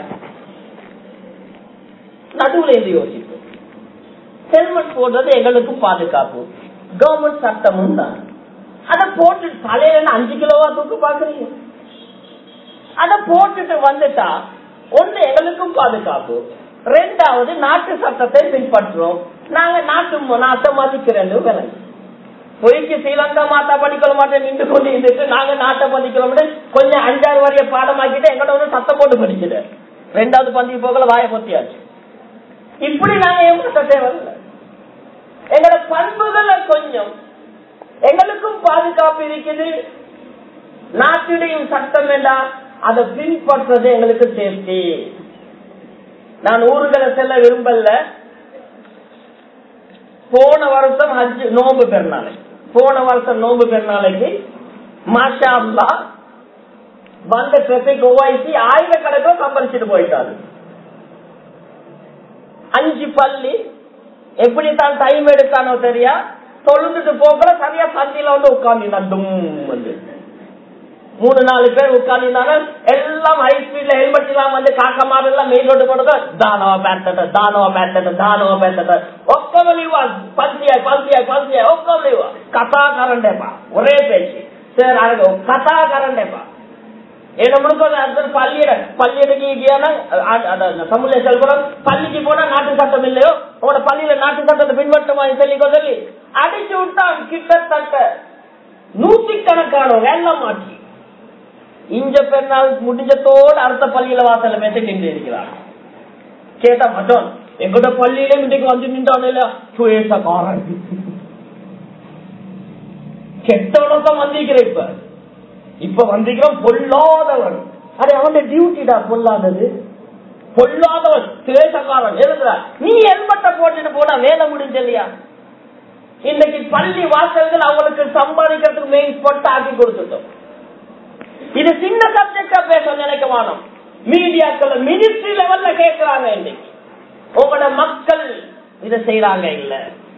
[SPEAKER 1] நடுவுல இருந்து யோசிப்போம் ஹெல்மெட் போடுறது எங்களுக்கு பாதுகாப்பு கவர்மெண்ட் சட்டமும் தான் அதை போட்டு தலையில அஞ்சு கிலோவா தூக்கு பாக்குறீங்க அதை போட்டுட்டு வந்துட்டா ஒண்ணு எங்களுக்கும் பாதுகாப்பு ரெண்டாவது நாட்டு சட்டத்தை பின்பற்றுறோம் நாங்க நாட்டு நாட்டை மதிக்கிறேன் விலங்கு பொய்க்கு ஸ்ரீலங்கா மாத்தா பண்ணிக்கொள்ள மாட்டேன் நின்று கொண்டு இருந்துட்டு நாங்க நாட்டை பண்ணிக்கிறோம் கொஞ்சம் அஞ்சாறு வரைய பாடமாக்கிட்டு எங்கட ஒண்ணு சத்தம் போட்டு படிச்சுட்டு ரெண்டாவது பந்தி போகல வாய பொத்தியாச்சு இப்படி நாங்க ஏமாற்ற தேவையில்லை எங்களோட பண்புகளை கொஞ்சம் எங்களுக்கும் பாதுகாப்பு இருக்குது நாட்டிடையும் சட்டம் வேண்டாம் அதை பின்பற்றது எங்களுக்கு சேஃப்டி நான் ஊர்களை செல்ல விரும்பல போன வருஷம் ஹஜ் நோம்பு பெருநாளை போன வருஷம் நோம்பு பெருநாளைக்கு மாஷா அல்லா வந்த டிராபிக் ஓவாய்ச்சி ஆயிரக்கணக்கில் சம்பரிச்சுட்டு போயிட்டாரு அஞ்சு பள்ளி எப்படி தான் டைம் எடுத்தானோ தெரியா தொழுந்துட்டு போகல சரியா சந்தியில வந்து உட்கார்ந்து டும் வந்து மூணு நாலு பேர் உட்கார்ந்தாங்க எல்லாம் ஹை ஸ்பீட்ல ஹெல்மெட் இல்லாம வந்து காக்க மாதிரி எல்லாம் மெயின் ரோடு போடுங்க தானவ பேட்டட்ட தானவ பேட்டட்ட தானவ பேட்டட்ட ஒக்கவலிவா பல்சியா பல்சியா பல்சியா ஒக்கவலிவா கதா கரண்டேப்பா ஒரே பேச்சு சரி அழகு கதா கரண்டேப்பா என்ன முழுக்க பள்ளியிட பள்ளியிடக்கு தமிழ செல்புறம் பள்ளிக்கு போனா நாட்டு சட்டம் இல்லையோ உங்களோட பள்ளியில நாட்டு சட்டத்தை பின்பற்றமா சொல்லிக்கோ சொல்லி அடிச்சு விட்டான் கிட்டத்தட்ட நூத்தி கணக்கானவங்க எல்லாம் மாற்றி இஞ்ச பெருநாள் முடிஞ்சத்தோடு அடுத்த பள்ளியில வாசல மேட்டு நின்று இருக்கிறார் கேட்டா மட்டும் எங்கட பள்ளியில இன்றைக்கு வந்து நின்றான் இல்ல சுயேசக்காரன் கெட்டவனத்தான் வந்திருக்கிற இப்ப இப்ப வந்திருக்கிறோம் பொல்லாதவன் அது அவன் டியூட்டிடா பொல்லாதது பொல்லாதவன் சுயேசக்காரன் எழுதுறார் நீ ஹெல்மெட்டை போட்டுட்டு போனா வேலை முடிஞ்ச இல்லையா இன்னைக்கு பள்ளி வாசல்கள் அவங்களுக்கு சம்பாதிக்கிறதுக்கு மெயின் ஸ்பாட் ஆக்கி கொடுத்துட்டோம் இது சின்ன சப்ஜெக்டா பேச நினைக்க வேணும் மீடியாக்கள் மினிஸ்ட்ரி லெவல்ல கேட்கிறாங்க இன்னைக்கு உங்களோட மக்கள் இதை செய்யறாங்க இல்ல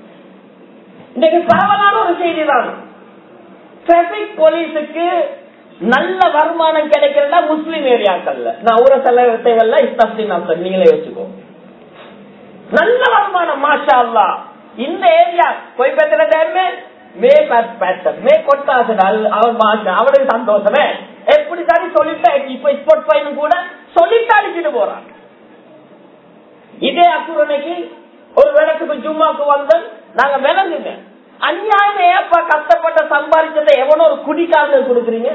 [SPEAKER 1] இன்னைக்கு பரவலான ஒரு செய்தி தான் டிராபிக் போலீஸுக்கு நல்ல வருமானம் கிடைக்கிறதா முஸ்லிம் ஏரியாக்கள்ல நான் ஊர செலவத்தைகள்ல இஸ்தப்தி நான் நீங்களே வச்சுக்கோ நல்ல வருமானம் மாஷா அல்லா இந்த ஏரியா போய் பேசுற டைம் மே பேட்டர் மே கொட்டாசன் அவன் மாஷா அவனுக்கு சந்தோஷமே எப்படி தானே சொல்லிட்டா இப்ப ஸ்போர்ட் பையனும் கூட சொல்லிட்டு அடிச்சுட்டு போறான் இதே அக்குரனைக்கு ஒரு விளக்குக்கு ஜும்மாக்கு வந்தோம் நாங்க விளங்குங்க அநியாயம் ஏப்பா கஷ்டப்பட்ட சம்பாதிச்சதை எவனோ ஒரு குடிக்காரங்க கொடுக்குறீங்க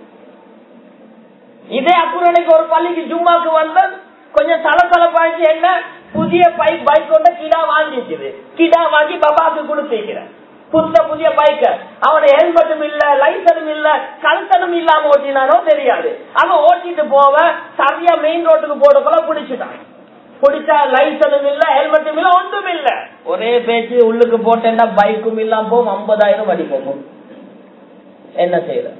[SPEAKER 1] இதே அக்குரனைக்கு ஒரு பள்ளிக்கு ஜும்மாக்கு வந்தோம் கொஞ்சம் சலசலப்பாச்சு என்ன புதிய பைக் பைக் கொண்ட கிடா வாங்கிக்குது கிடா வாங்கி பபாக்கு கொடுத்திருக்கிறேன் புத்த புதிய பைக்க அவன ஹெல்மெட்டும் இல்ல லைசனும் இல்ல கழுத்தனும் இல்லாம ஓட்டினானோ தெரியாது அவன் ஓட்டிட்டு போவ சரியா மெயின் ரோட்டுக்கு போறதுக்குள்ள பிடிச்சிட்டான் பிடிச்சா லைசனும் இல்ல ஹெல்மெட்டும் இல்ல ஒன்றும் இல்ல ஒரே பேச்சு உள்ளுக்கு போட்டேன்னா பைக்கும் இல்லாம போகும் ஐம்பதாயிரம் அடி போகும் என்ன செய்யற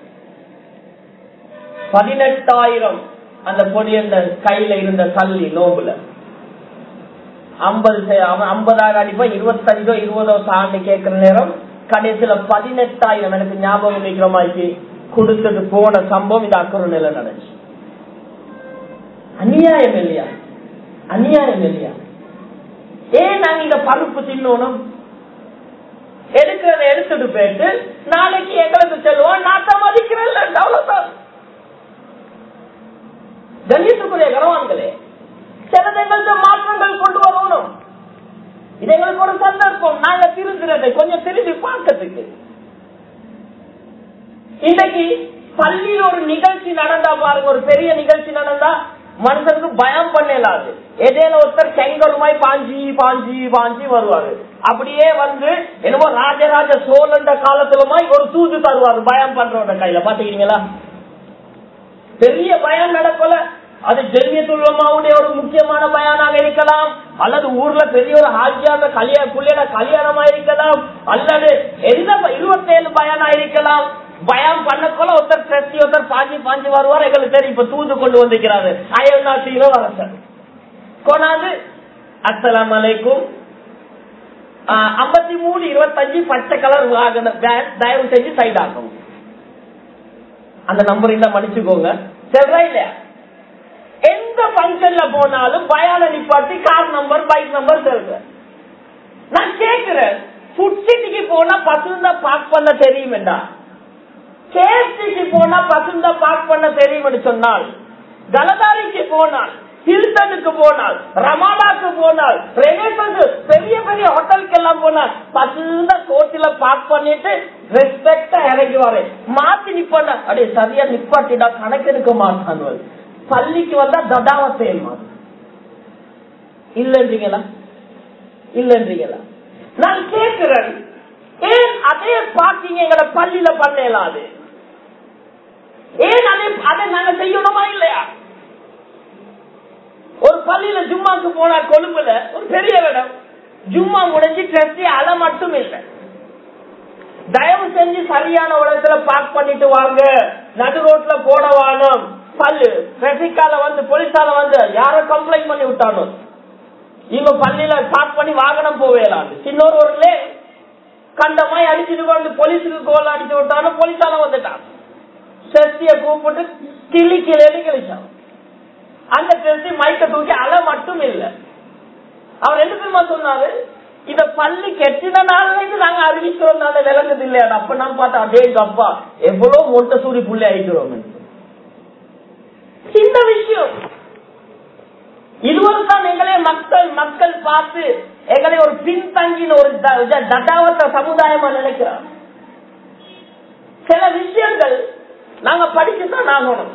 [SPEAKER 1] பதினெட்டாயிரம் அந்த பொடி அந்த கையில இருந்த தள்ளி நோம்புல ஐம்பது ஐம்பதாயிரம் அடிப்பா இருபத்தஞ்சோ இருபதோ தாண்டி கேட்கிற நேரம் கடைசியில பதினெட்டாயிரம் எனக்கு ஞாபகம் வைக்கிற மாதிரி கொடுத்தது போன சம்பவம் இந்த அக்கறை நிலை நடந்துச்சு அநியாயம் இல்லையா அநியாயம் இல்லையா ஏன் நாங்க இந்த பருப்பு தின்னணும் எடுக்கிறத எடுத்துட்டு போயிட்டு நாளைக்கு எங்களுக்கு செல்வோம் நாட்டம் மதிக்கிறல்ல அவ்வளவுதான் கண்ணியத்துக்குரிய கனவான்களே சிலது எங்கள்கிட்ட மாற்றங்கள் கொண்டு வரணும் இது எங்களுக்கு ஒரு சந்தர்ப்பம் நாங்க திருந்துறதை கொஞ்சம் திரும்பி பார்க்கறதுக்கு இன்னைக்கு பள்ளியில் ஒரு நிகழ்ச்சி நடந்தா பாருங்க ஒரு பெரிய நிகழ்ச்சி நடந்தா மனுஷனுக்கு பயம் பண்ணலாது எதேல ஒருத்தர் செங்கலுமாய் பாஞ்சி பாஞ்சி பாஞ்சி வருவாரு அப்படியே வந்து என்னமோ ராஜராஜ சோழன்ற காலத்துலமாய் ஒரு தூது தருவாரு பயம் பண்றவங்க கையில பாத்துக்கிறீங்களா பெரிய பயம் நடக்கல அது ஜென்யத்துள்ளமாவுடைய ஒரு முக்கியமான பயானாக இருக்கலாம் அல்லது ஊர்ல பெரிய ஒரு ஹாஜியான கல்யாண புள்ளையோட கல்யாணமா இருக்கலாம் அல்லது எந்த இருபத்தேழு பயானா இருக்கலாம் பயம் பண்ணக்குள்ள ஒருத்தர் பிரசி ஒருத்தர் பாஞ்சி பாஞ்சி வருவார் எங்களுக்கு தெரியும் இப்ப தூது கொண்டு வந்திருக்கிறாரு அயல் நாட்டிலோ அரசர் கொண்டாந்து அஸ்லாம் அலைக்கும் ஐம்பத்தி மூணு இருபத்தஞ்சு பச்சை கலர் வாகன தயவு செஞ்சு சைட் ஆகும் அந்த நம்பர் இல்ல மன்னிச்சுக்கோங்க சரியா இல்லையா எந்த பங்கன்ல போனாலும் பயான நிப்பாட்டி கார் நம்பர் பைக் நம்பர் சொல்ற நான் கேக்குறேன் ஃபுட் சிட்டிக்கு போனா பசுந்தா பார்க் பண்ண தெரியுமெண்டா கேஎஸ்டிக்கு போனா பசுந்தா பார்க் பண்ண தெரியும் சொன்னால் கலதாரிக்கு போனால் ஹில்டனுக்கு போனால் ரமாடாக்கு போனால் பெரிய பெரிய ஹோட்டலுக்கு எல்லாம் போனால் பசுந்த கோட்டில பார்க் பண்ணிட்டு ரெஸ்பெக்டா இறங்கி வரேன் மாத்தி நிப்பாண்டா அடே சரியா நிப்பாட்டிடா கணக்கெடுக்க மாட்டான் பள்ளிக்கு வந்தா தடாவ செய்யமா இல்லன்றீங்களா இல்லன்றீங்களா நான் கேட்கிறேன் ஏன் அதே பார்க்கிங் எங்களை பள்ளியில பண்ணலாது ஏன் அதை அதை நாங்க செய்யணுமா இல்லையா ஒரு பள்ளியில ஜும்மாக்கு போனா கொழும்புல ஒரு பெரிய இடம் ஜும்மா முடிஞ்சு ட்ரெஸ்ஸி அலை மட்டும் இல்லை தயவு செஞ்சு சரியான இடத்துல பார்க் பண்ணிட்டு வாங்க நடு ரோட்ல போட வாணும் பல்லு டிராபிக்கால வந்து போலீஸால வந்து யார கம்ப்ளைண்ட் பண்ணி விட்டானோ இவங்க பள்ளியில பார்க் பண்ணி வாகனம் போவேலாம் சின்னொரு ஊர்ல கண்டமாய் அடிச்சுட்டு வந்து போலீஸுக்கு கோல் அடிச்சு விட்டானோ போலீஸால வந்துட்டான் செஸ்டிய கூப்பிட்டு கிளி கிளி கிழிச்சான் அந்த செஸ்டி மைக்க தூக்கி அலை மட்டும் இல்லை அவர் என்ன தெரியுமா சொன்னாரு இத பள்ளி கெட்டின நாள்ல நாங்க அறிவிக்கிறோம் விளங்குது இல்லையா அப்ப நான் பார்த்தா அதே அப்பா எவ்வளவு மொட்டை சூரி புள்ளி ஆயிக்கிறோம் சின்ன விஷயம் இதுவரை தான் எங்களே மக்கள் மக்கள் பார்த்து எங்களை ஒரு பின்தங்கின ஒரு தட்டாவத்த சமுதாயமா நினைக்கிறார் சில விஷயங்கள் நாங்க படிச்சுதான் ஆகணும்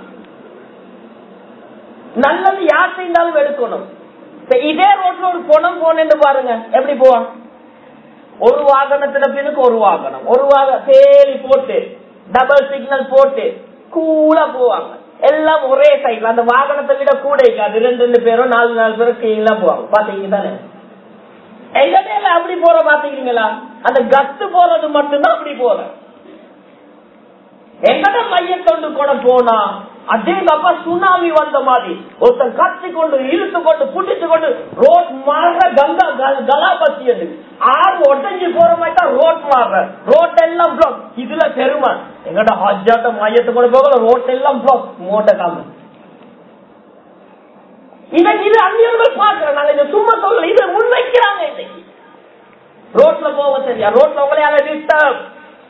[SPEAKER 1] நல்லது யார் செய்தாலும் எடுக்கணும் இதே ரோட்ல ஒரு பொணம் போனேன்னு பாருங்க எப்படி போவான் ஒரு வாகனத்துல பின்னுக்கு ஒரு வாகனம் ஒரு வாகனம் சேரி போட்டு டபுள் சிக்னல் போட்டு கூலா போவாங்க எல்லாம் ஒரே சைட்ல அந்த வாகனத்தை விட கூட இருக்காது ரெண்டு ரெண்டு பேரும் நாலு நாலு பேரும் கீழே போவாங்க பாத்தீங்க தானே எங்கடையில அப்படி போற பாத்தீங்களா அந்த கத்து போறது மட்டும்தான் அப்படி போற எங்கட மையத்தொண்டு கூட போனா
[SPEAKER 2] அதே அப்பா சுனாமி வந்த மாதிரி ஒருத்தன் கத்தி கொண்டு இழுத்து கொண்டு புடிச்சு கொண்டு ரோட் மாறுற கங்கா க- கலாபத்தி அது ஆறு உடஞ்சி போற மாதிரி தான் ரோட் மாறுற ரோட் எல்லாம் பிளாக் இதுல பெருமை எங்கட ஹஜ்ஜாட்ட மையத்தை கூட போகல ரோட் எல்லாம் பிளாக் மோட்ட காம இன்னைக்கு இது அந்நியர்கள் பாக்குறேன் நாங்க இதை சும்மா சொல்லல இதை முன்வைக்கிறாங்க இன்னைக்கு ரோட்ல போக சரியா ரோட்ல உங்களையால டிஸ்டர்ப்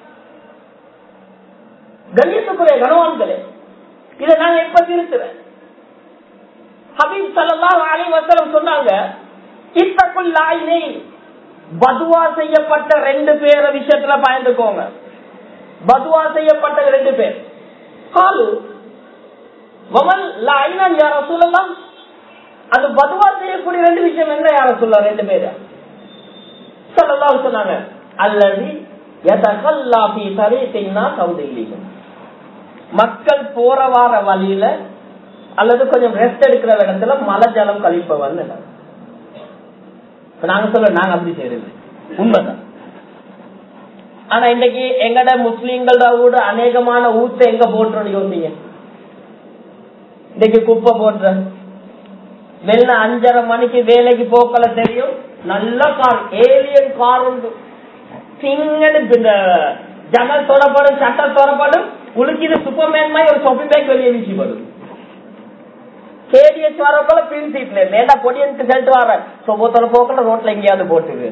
[SPEAKER 2] கண்ணியத்துக்குரிய கனவான்களே இதை நாங்க எப்ப திருத்துறேன் ஹபீப் சல்லல்லாஹு அலைஹி வஸல்லம் சொன்னாங்க இத்தக்குள் லாயினை பதுவா செய்யப்பட்ட ரெண்டு பேர விஷயத்துல பயந்துக்கோங்க பதுவா செய்யப்பட்ட ரெண்டு பேர் காலு வமல் லாயினன் யார சொல்லலாம் அது பதுவா செய்யக்கூடிய ரெண்டு விஷயம் என்ன யார சொல்ல ரெண்டு பேரு சொல்லலாம் சொன்னாங்க அல்லது எதகல்லா ஃபீ தரீகின்னா சௌதிலியும் மக்கள் போற வார வழியில அல்லது கொஞ்சம் ரெஸ்ட் எடுக்கிற இடத்துல மலை ஜலம் கழிப்பவன் நாங்க சொல்ல நாங்க அப்படி செய்யறது உண்மைதான் ஆனா இன்னைக்கு எங்கட முஸ்லீம்கள் கூட அநேகமான ஊத்த எங்க போட்டுறோம் யோசிங்க இன்னைக்கு குப்பை போட்டுற வெள்ள அஞ்சரை மணிக்கு வேலைக்கு போக்கல தெரியும் நல்ல கார் ஏலியன் கார் உண்டு சிங்கன்னு இந்த ஜன்னல் தொடப்படும் சட்டல் தொடப்படும் உளுக்கிது சூப்பர்மேன் மாதிரி ஒரு ஷாப்பிங் பேக் வெளியே வீசி வரும் கேடிஎஸ் வரப்போல பின் சீட்ல மேல பொடியனுக்கு செல்ட்டு வர சொபத்தோட போக்கல ரோட்ல எங்கேயாவது போட்டுது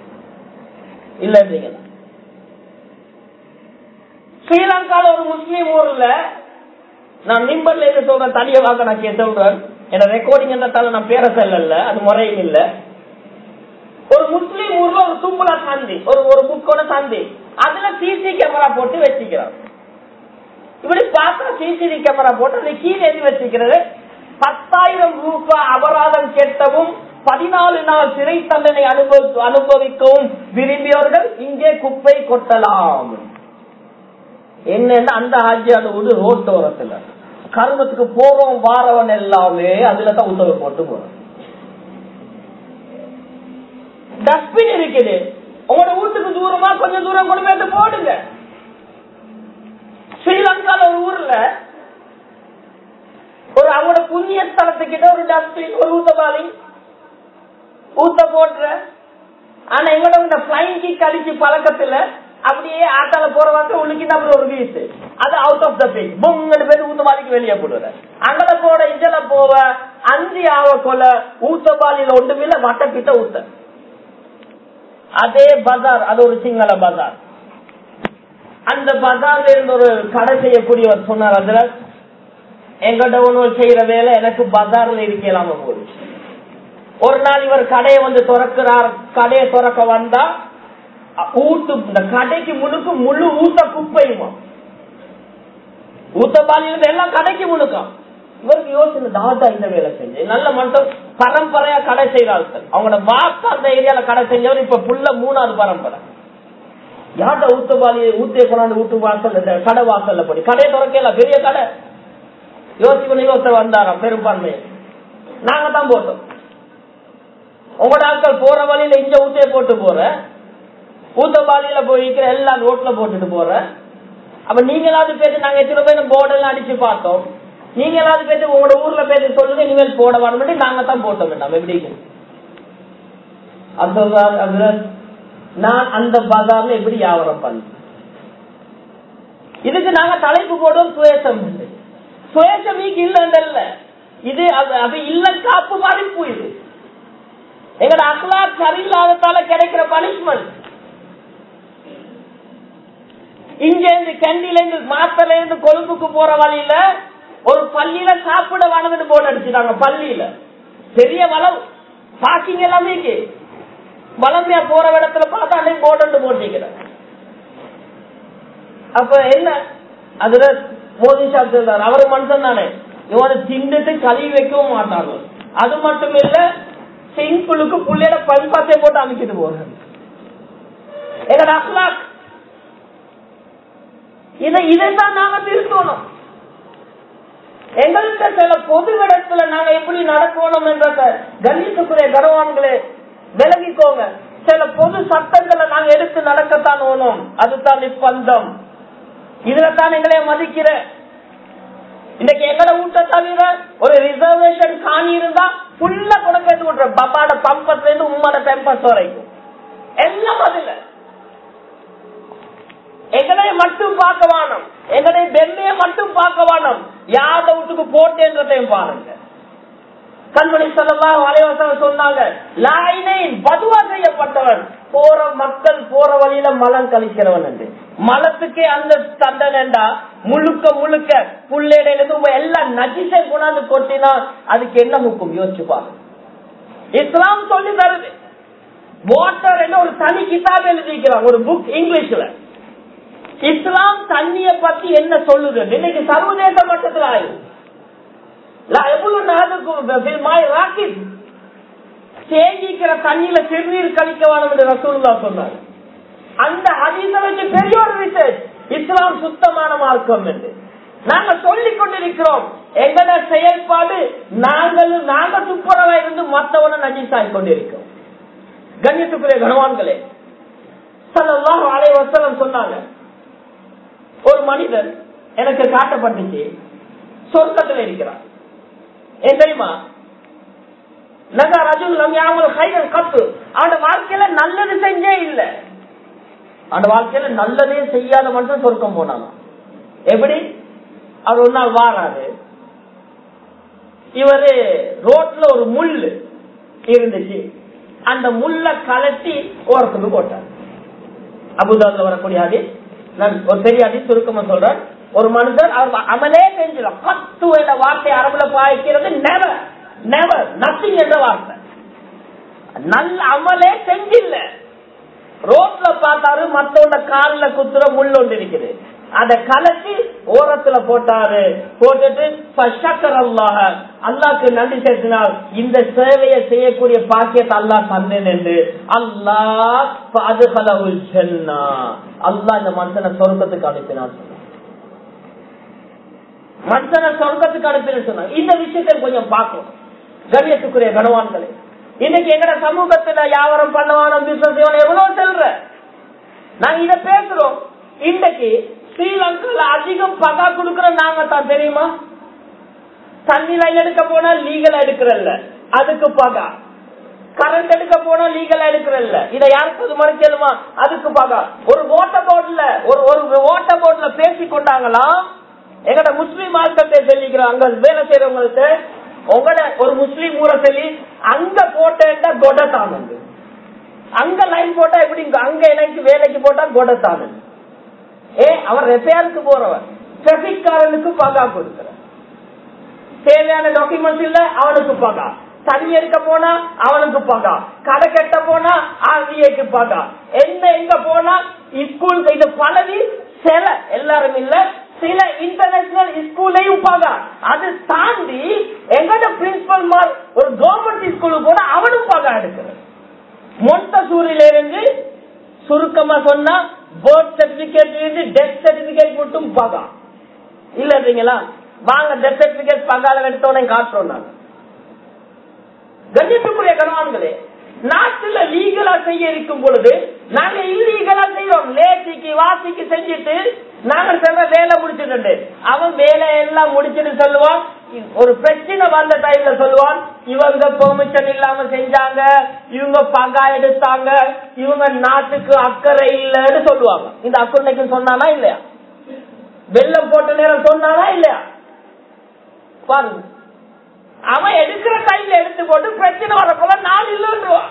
[SPEAKER 2] இல்ல ஸ்ரீலங்கால ஒரு முஸ்லீம் ஊர்ல நான் நிம்பர்ல இருந்து சொல்றேன் தனிய வாக்க நான் கே- சொல்றேன் என்ன ரெக்கார்டிங் என்றதால நான் பேர செல்லல அது முறையும் இல்ல ஒரு முஸ்லீம் ஊர்ல ஒரு தும்புலா சந்தி ஒரு ஒரு புக்கோட சந்தி அதுல சிசி கேமரா போட்டு வச்சுக்கிறான் இப்படி பார்த்தா சிசிடிவி கேமரா போட்டு அதை கீழே எழுதி வச்சுக்கிறது பத்தாயிரம் ரூபாய் அபராதம் கேட்டவும் பதினாலு நாள் சிறை தண்டனை அனுபவி அனுபவிக்கவும் விரும்பியவர்கள் இங்கே குப்பை கொட்டலாம் என்னன்னா அந்த ஹாஜி அந்த ஒரு ரோட்டோரத்துல கருமத்துக்கு போறோம் வாரவன் எல்லாமே அதுல தான் உத்தரவு போட்டு போறோம் டஸ்ட்பின் இருக்குது உங்களோட வீட்டுக்கு தூரமா கொஞ்சம் தூரம் கொண்டு போயிட்டு போடுங்க ஸ்ரீலங்கால ஒரு ஊர்ல ஒரு அவங்களோட புண்ணிய ஸ்தலத்துக்கிட்ட ஒரு டஸ்ட்பின் ஒரு ஊத்தபாலி ஊத்த போட்டுற ஆனா எங்களோட இந்த பிளைங்கி கழிச்சு பழக்கத்துல அப்படியே ஆட்டால போறவங்க உளுக்கிட்டு அப்புறம் ஒரு வீசு அது out of the big Pongal பேர் ஊத்தபாலிக்கு வெளியே போடுற அங்கல போட இஜல போவ அஞ்சு ஆவ கொல ஊத்தபாலியில ஒன்றுமில்ல வட்டக்கிட்ட ஊத்த அதே பஜார் அது ஒரு சிங்கள பஜார் அந்த பஜார்ல இருந்து ஒரு கடை செய்யக்கூடியவர் சொன்னார் அதுல எங்கிட்ட ஒன்று செய்யற வேலை எனக்கு பஜார்ல இருக்கலாம போகுது ஒரு நாள் இவர் கடையை வந்து திறக்கிறார் கடையை திறக்க வந்தா அ, ஊட்டு இந்த கடைக்கு முழுக்க முழு ஊத்த குப்பையுமா ஊத்த பாலியில எல்லாம் கடைக்கு முழுக்கம் இவருக்கு யோசனை தாதா இந்த வேலை செஞ்சு நல்ல மட்டும் பரம்பரையா கடை செய்யறார்கள் அவங்களோட வாப்பா அந்த ஏரியால கடை செஞ்சவர் இப்ப புள்ள மூணாவது பரம்பரை யார்ட ஊத்தபாலி ஊத்திய கொண்டாந்து ஊட்டு வாசல் இந்த கடை வாசல்ல போய் கடையை திறக்கல பெரிய கடை யோசிக்கணும் ஒருத்தர் வந்தாராம் பெரும்பான்மை நாங்க தான் போட்டோம் உங்களோட ஆட்கள் போற வழியில இங்க ஊத்தைய போட்டு போற ஊத்தபாலியில போயிருக்கிற எல்லாம் ரோட்ல போட்டுட்டு போற அப்ப நீங்களாவது பேசி நாங்க எத்தனை பேர் போர்டெல்லாம் அடிச்சு பார்த்தோம் நீங்களாவது பேசி உங்களோட ஊர்ல பேசி சொல்லுங்க இனிமேல் போட வரணும் நாங்க தான் போட்டோம் வேண்டாம் எப்படி அது சொல்றாரு அதுல நான் அந்த பஜார்ல எப்படி வியாபாரம் பண்ண இதுக்கு நாங்க தலைப்பு போடுவோம் சுயசம் சுயசம் இல்ல இது அது அது இல்ல காப்பு மதிப்பு இது எங்கட அக்லா சரியில்லாததால கிடைக்கிற பனிஷ்மெண்ட் இங்க இருந்து கண்டில இருந்து மாத்தல இருந்து கொழும்புக்கு போற வழியில ஒரு பள்ளியில சாப்பிட வளர்ந்துட்டு போட்டு அடிச்சுட்டாங்க பள்ளியில பெரிய வளம் பாக்கிங் எல்லாமே இருக்கு. வளமையா போற இடத்துல பார்த்தா அன்னைக்கு போட்டு போட்டிக்கிறேன் அப்ப என்ன அதுல மோதி சாப் சொல்றாரு அவரு மனுஷன் தானே இவனை திண்டுட்டு கழுவி வைக்கவும் மாட்டாங்க அது மட்டும் இல்ல சிங்குளுக்கு புள்ளையோட பல்பாசை போட்டு அமைக்கிட்டு போறாங்க எங்கட அஹ்லாக் இதை இதைத்தான் நாங்க திருத்தணும் எங்கள்கிட்ட சில பொது இடத்துல நாங்க எப்படி நடக்கணும் என்றத கணித்துக்குரிய கனவான்களே விலகிக்கோங்க சில பொது சட்டங்களை நாங்க எடுத்து நடக்கத்தான் ஓணும் அதுதான் நிப்பந்தம் இதுல தான் எங்களை மதிக்கிற இன்னைக்கு எங்கட வீட்டை தவிர ஒரு ரிசர்வேஷன் காணி இருந்தா ஃபுல்லா கொடுக்க விட்டுற பப்பாட பம்பஸ்ல இருந்து உம்மாட பெம்பஸ் வரைக்கும் எல்லாம் அதுல எங்களை மட்டும் பார்க்க வேணும் எங்களை பெண்ணைய மட்டும் பார்க்க வேணும் யாத வீட்டுக்கு போட்டேன்றதையும் பாருங்க கண்மணி சொல்லலாம் வலைவசம் சொன்னாங்க லாயினை பதுவா செய்யப்பட்டவன் போற மக்கள் போற வழியில மலம் கழிக்கிறவன் என்று மலத்துக்கே அந்த தண்டனைண்டா முழுக்க முழுக்க புள்ளையிலிருந்து எல்லாம் நஜிசை கொண்டாந்து கொட்டினா அதுக்கு என்ன முக்கும் யோசிச்சு பாருங்க இஸ்லாம் சொல்லி தருது வாட்டர் என்ன ஒரு தனி கிதாப் எழுதிக்கிறான் ஒரு புக் இங்கிலீஷ்ல இஸ்லாம் தண்ணிய பத்தி என்ன சொல்லுது இன்னைக்கு சர்வதேச மட்டத்தில் ஆயுது சேமிக்கிற தண்ணியில சிறுநீர் கழிக்க வேணும் என்று ரசூல்லா சொன்னார் அந்த ஹதீஸ வச்சு பெரிய ஒரு ரிசர்ச் இஸ்லாம் சுத்தமான மார்க்கம் என்று நாங்க சொல்லிக் கொண்டிருக்கிறோம் எங்கட செயல்பாடு நாங்கள் நாங்க துப்புரவா இருந்து மத்தவன நஜீசாய் கொண்டிருக்கிறோம் கண்ணியத்துக்குரிய கனவான்களே சல்லாஹ் அலை வசலம் சொன்னாங்க ஒரு மனிதன் எனக்கு காட்டப்பட்டுச்சு சொர்க்கத்தில் இருக்கிறார் ஏன் தெரியுமா நகா ரஜுல் நம் யாமல் கைகள் கப்பு அவனோட வாழ்க்கையில நல்லது செஞ்சே இல்லை அவனோட வாழ்க்கையில நல்லதே செய்யாத மட்டும் சொர்க்கம் போனாங்க எப்படி அவர் ஒரு நாள் வாராரு இவரு ரோட்ல ஒரு முள் இருந்துச்சு அந்த முள்ள கலட்டி ஓரத்துக்கு போட்டார் அபுதாபில் வரக்கூடிய ஆடி நான் ஒரு பெரிய அடி சுருக்கமா சொல்றேன் ஒரு மனுஷன் அவர் அமலே செஞ்சிடும் பத்து என்ற வார்த்தை அரபுல பாய்க்கிறது நெவர் நெவர் நத்திங் என்ற வார்த்தை நல்ல அமலே செஞ்சில்ல ரோட்ல பார்த்தாரு மத்தவங்க கால்ல குத்துற முள் ஒன்று இருக்குது அத கலட்டி ஓரத்துல போட்டாரு போட்டுட்டு அல்லாஹ அல்லாக்கு நன்றி செலுத்தினார் இந்த சேவையை செய்யக்கூடிய பாக்கியத்தை அல்லாஹ் தந்தேன் என்று அல்லாஹ் அதுகலவுல் சென்னா அல்லாஹ் இந்த மனுஷனை சொர்க்கத்துக்கு அனுப்பினார் மனுஷனை சொர்க்கத்துக்கு அனுப்பினு சொன்னார் இந்த விஷயத்தை கொஞ்சம் பார்க்கணும் கண்ணியத்துக்குரிய கனவான்களே இன்னைக்கு எங்கட சமூகத்துல வியாபாரம் பண்ணவானம் பிசினஸ் எவ்வளவு செல்ற நாங்க இத பேசுறோம் இன்றைக்கு ஸ்ரீலங்கால அதிகம் பகா கொடுக்கற நாங்க தான் தெரியுமா தண்ணி லைன் எடுக்க போனா லீகலா எடுக்கிறல்ல அதுக்கு பகா கரண்ட் எடுக்க போனா லீகலா எடுக்கிறல்ல இதை யாருக்கு அது மறைக்கலுமா அதுக்கு பகா ஒரு ஓட்ட போர்டுல ஒரு ஒரு ஓட்ட போர்டுல பேசி கொண்டாங்களாம் எங்கட முஸ்லீம் ஆட்கள்கிட்ட சொல்லிக்கிறோம் அங்க வேலை செய்யறவங்கள்ட்ட உங்களோட ஒரு முஸ்லீம் ஊரை சொல்லி அங்க போட்டேன்டா கொடத்தான் அங்க லைன் போட்டா எப்படி அங்க எனக்கு வேலைக்கு போட்டா கொடத்தான் ஏ அவர் ரெப்பேருக்கு போறவர் டிராபிக் காரனுக்கு பகா கொடுக்கிற தேவையான டாக்குமெண்ட்ஸ் இல்ல அவனுக்கு பகா தண்ணி எடுக்க போனா அவனுக்கு பகா கடை கட்ட போனா ஆர்டிஐக்கு பகா என்ன எங்க போனா ஸ்கூல் இது பழகி சில எல்லாரும் இல்ல சில இன்டர்நேஷனல் ஸ்கூல்லையும் பாகா அது தாண்டி எங்கட பிரின்சிபல் மார் ஒரு கவர்மெண்ட் ஸ்கூலுக்கு போனா அவனும் பாகா எடுக்கிறது மொண்டசூரில இருந்து சுருக்கமா சொன்னா பர்த் சர்டிபிகேட் இருந்து டெத் சர்டிபிகேட் மட்டும் பகா இல்லைங்களா வாங்க டெத் சர்டிபிகேட் பகால எடுத்தோன்னே காட்டுறோம் நாங்க கண்ணியத்துக்குரிய கணவான்களே நாட்டுல லீகலா செய்ய இருக்கும் பொழுது நாங்க இல்லீகலா செய்யறோம் லேசிக்கு வாசிக்கு செஞ்சுட்டு நாங்க சொல்ற வேலை முடிச்சுட்டு அவன் வேலை எல்லாம் முடிச்சுட்டு சொல்லுவான் ஒரு பிரச்சனை வந்த டைம்ல சொல்லுவான் இவங்க பெர்மிஷன் இல்லாம செஞ்சாங்க இவங்க பகா எடுத்தாங்க இவங்க நாட்டுக்கு அக்கறை இல்லைன்னு சொல்லுவாங்க இந்த அக்கறைக்கு சொன்னானா இல்லையா வெள்ளம் போட்ட நேரம் சொன்னானா இல்லையா பாருங்க அவன் எடுக்கிற டைம்ல எடுத்து போட்டு பிரச்சனை வரப்போல நான் இல்லைன்றுவான்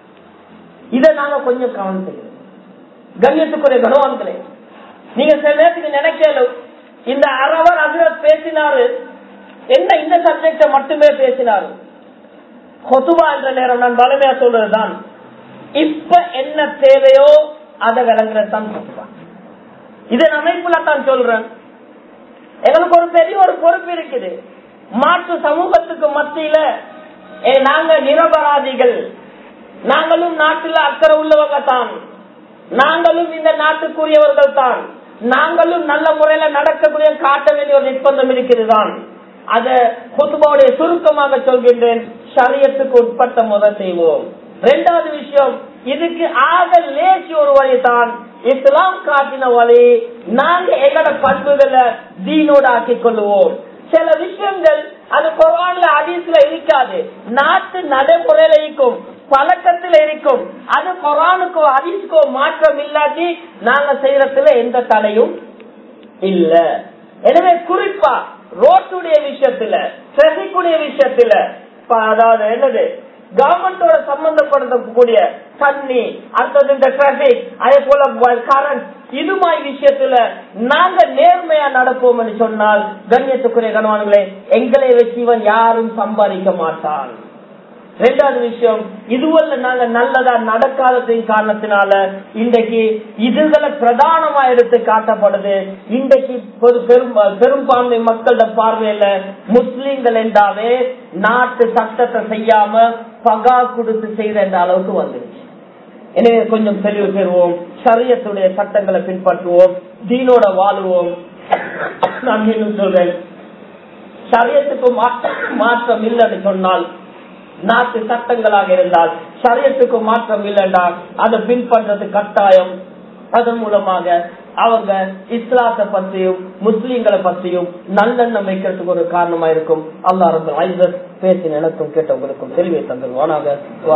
[SPEAKER 2] இதை நாங்க கொஞ்சம் கவனிச்சுக்கிறோம் கண்ணியத்துக்குரிய கனவான்களே நீங்க சில நேரத்துக்கு நினைக்கலும் இந்த அரவர் அகிரத் பேசினாரு என்ன இந்த சப்ஜெக்ட மட்டுமே பேசினாரு கொத்துவா என்ற நேரம் நான் வலிமையா சொல்றதுதான் இப்ப என்ன தேவையோ அதை விளங்குறதுதான் கொத்துவா இதன் அமைப்புல தான் சொல்றேன் எங்களுக்கு ஒரு பெரிய ஒரு பொறுப்பு இருக்குது மாற்று சமூகத்துக்கு மத்தியில நாங்க நிரபராதிகள் நாங்களும் நாட்டில் அக்கறை உள்ளவங்க தான் நாங்களும் இந்த நாட்டுக்குரியவர்கள் தான் நாங்களும் நல்ல முறையில நடக்கக்கூடிய காட்ட வேண்டிய ஒரு நிர்பந்தம் இருக்கிறது தான் அத குத்துபாவுடைய சுருக்கமாக சொல்கின்றேன் சரியத்துக்கு உட்பட்ட முறை செய்வோம் ரெண்டாவது விஷயம் இதுக்கு ஆக லேசி ஒரு வழி தான் இஸ்லாம் காட்டின வழி நாங்க எங்கட பண்புகளை தீனோட ஆக்கிக் கொள்ளுவோம் சில விஷயங்கள் அது குரான்ல ஹதீஸ்ல இருக்காது நாட்டு நடைமுறையில இருக்கும் பழக்கத்துல இருக்கும் அது குரானுக்கோ ஹதீஸ்க்கோ மாற்றம் இல்லாட்டி நாங்க செய்யறதுல எந்த தடையும் இல்ல எனவே குறிப்பா ரோட்டுடைய விஷயத்துல டிராபிக்குடைய விஷயத்துல ப- அதாவது என்னது கவர்மெண்டோட சம்பந்தப்படுத்தக்கூடிய தண்ணி அடுத்தது இந்த டிராபிக் அதே போல கரண்ட் இது மாதிரி விஷயத்துல நாங்க நேர்மையா நடப்போம் சொன்னால் கண்ணியத்துக்குரிய கணவான்களே எங்களை வச்சு இவன் யாரும் சம்பாதிக்க மாட்டான் ரெண்டாவது விஷயம் இதுவல்ல நாங்க நல்லதா நடக்காததின் காரணத்தினால இன்றைக்கு இதுகளை பிரதானமா எடுத்து காட்டப்படுது இன்றைக்கு பொது பெரும் பெரும்பான்மை மக்களோட பார்வையில முஸ்லிம்கள் என்றாவே நாட்டு சட்டத்தை செய்யாம பகா கொடுத்து செய்த என்ற அளவுக்கு வந்துருச்சு எனவே கொஞ்சம் தெளிவு பெறுவோம் சரியத்துடைய சட்டங்களை பின்பற்றுவோம் தீனோட வாழுவோம் நான் இன்னும் சொல்றேன் சரியத்துக்கு மாற்றம் மாற்றம் இல்லைன்னு சொன்னால் நாட்டு சட்டங்களாக இருந்தால் சரியத்துக்கு மாற்றம் இல்லைன்றால் அதை பின்பற்றது கட்டாயம் அதன் மூலமாக அவங்க இஸ்லாத்தை பற்றியும் முஸ்லீம்களை பற்றியும் நல்லெண்ணம் வைக்கிறதுக்கு ஒரு காரணமா இருக்கும் அல்லா ரபுல் ஐசர் பேசின எனக்கும் கேட்டவங்களுக்கும் தெளிவை தந்துருவானாக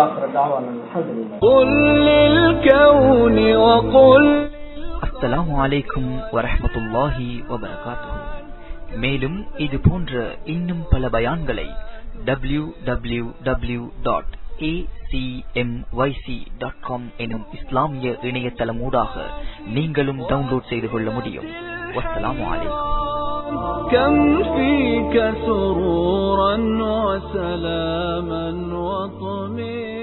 [SPEAKER 3] قل للكون وقل
[SPEAKER 4] அஸ்ஸலாமு அலைக்கும் வரஹ்மத்துல்லாஹி வபரகாத்துஹு மேலும் இது போன்ற இன்னும் பல பயான்களை W W W dot dot com எனும் இஸ்லாமிய இணையதளமூடாக நீங்களும் டவுன்லோட் செய்து கொள்ள முடியும் வஸ்ஸலாமு அலைக்கும்
[SPEAKER 3] كم فيك سرورا وسلاما وطمئنا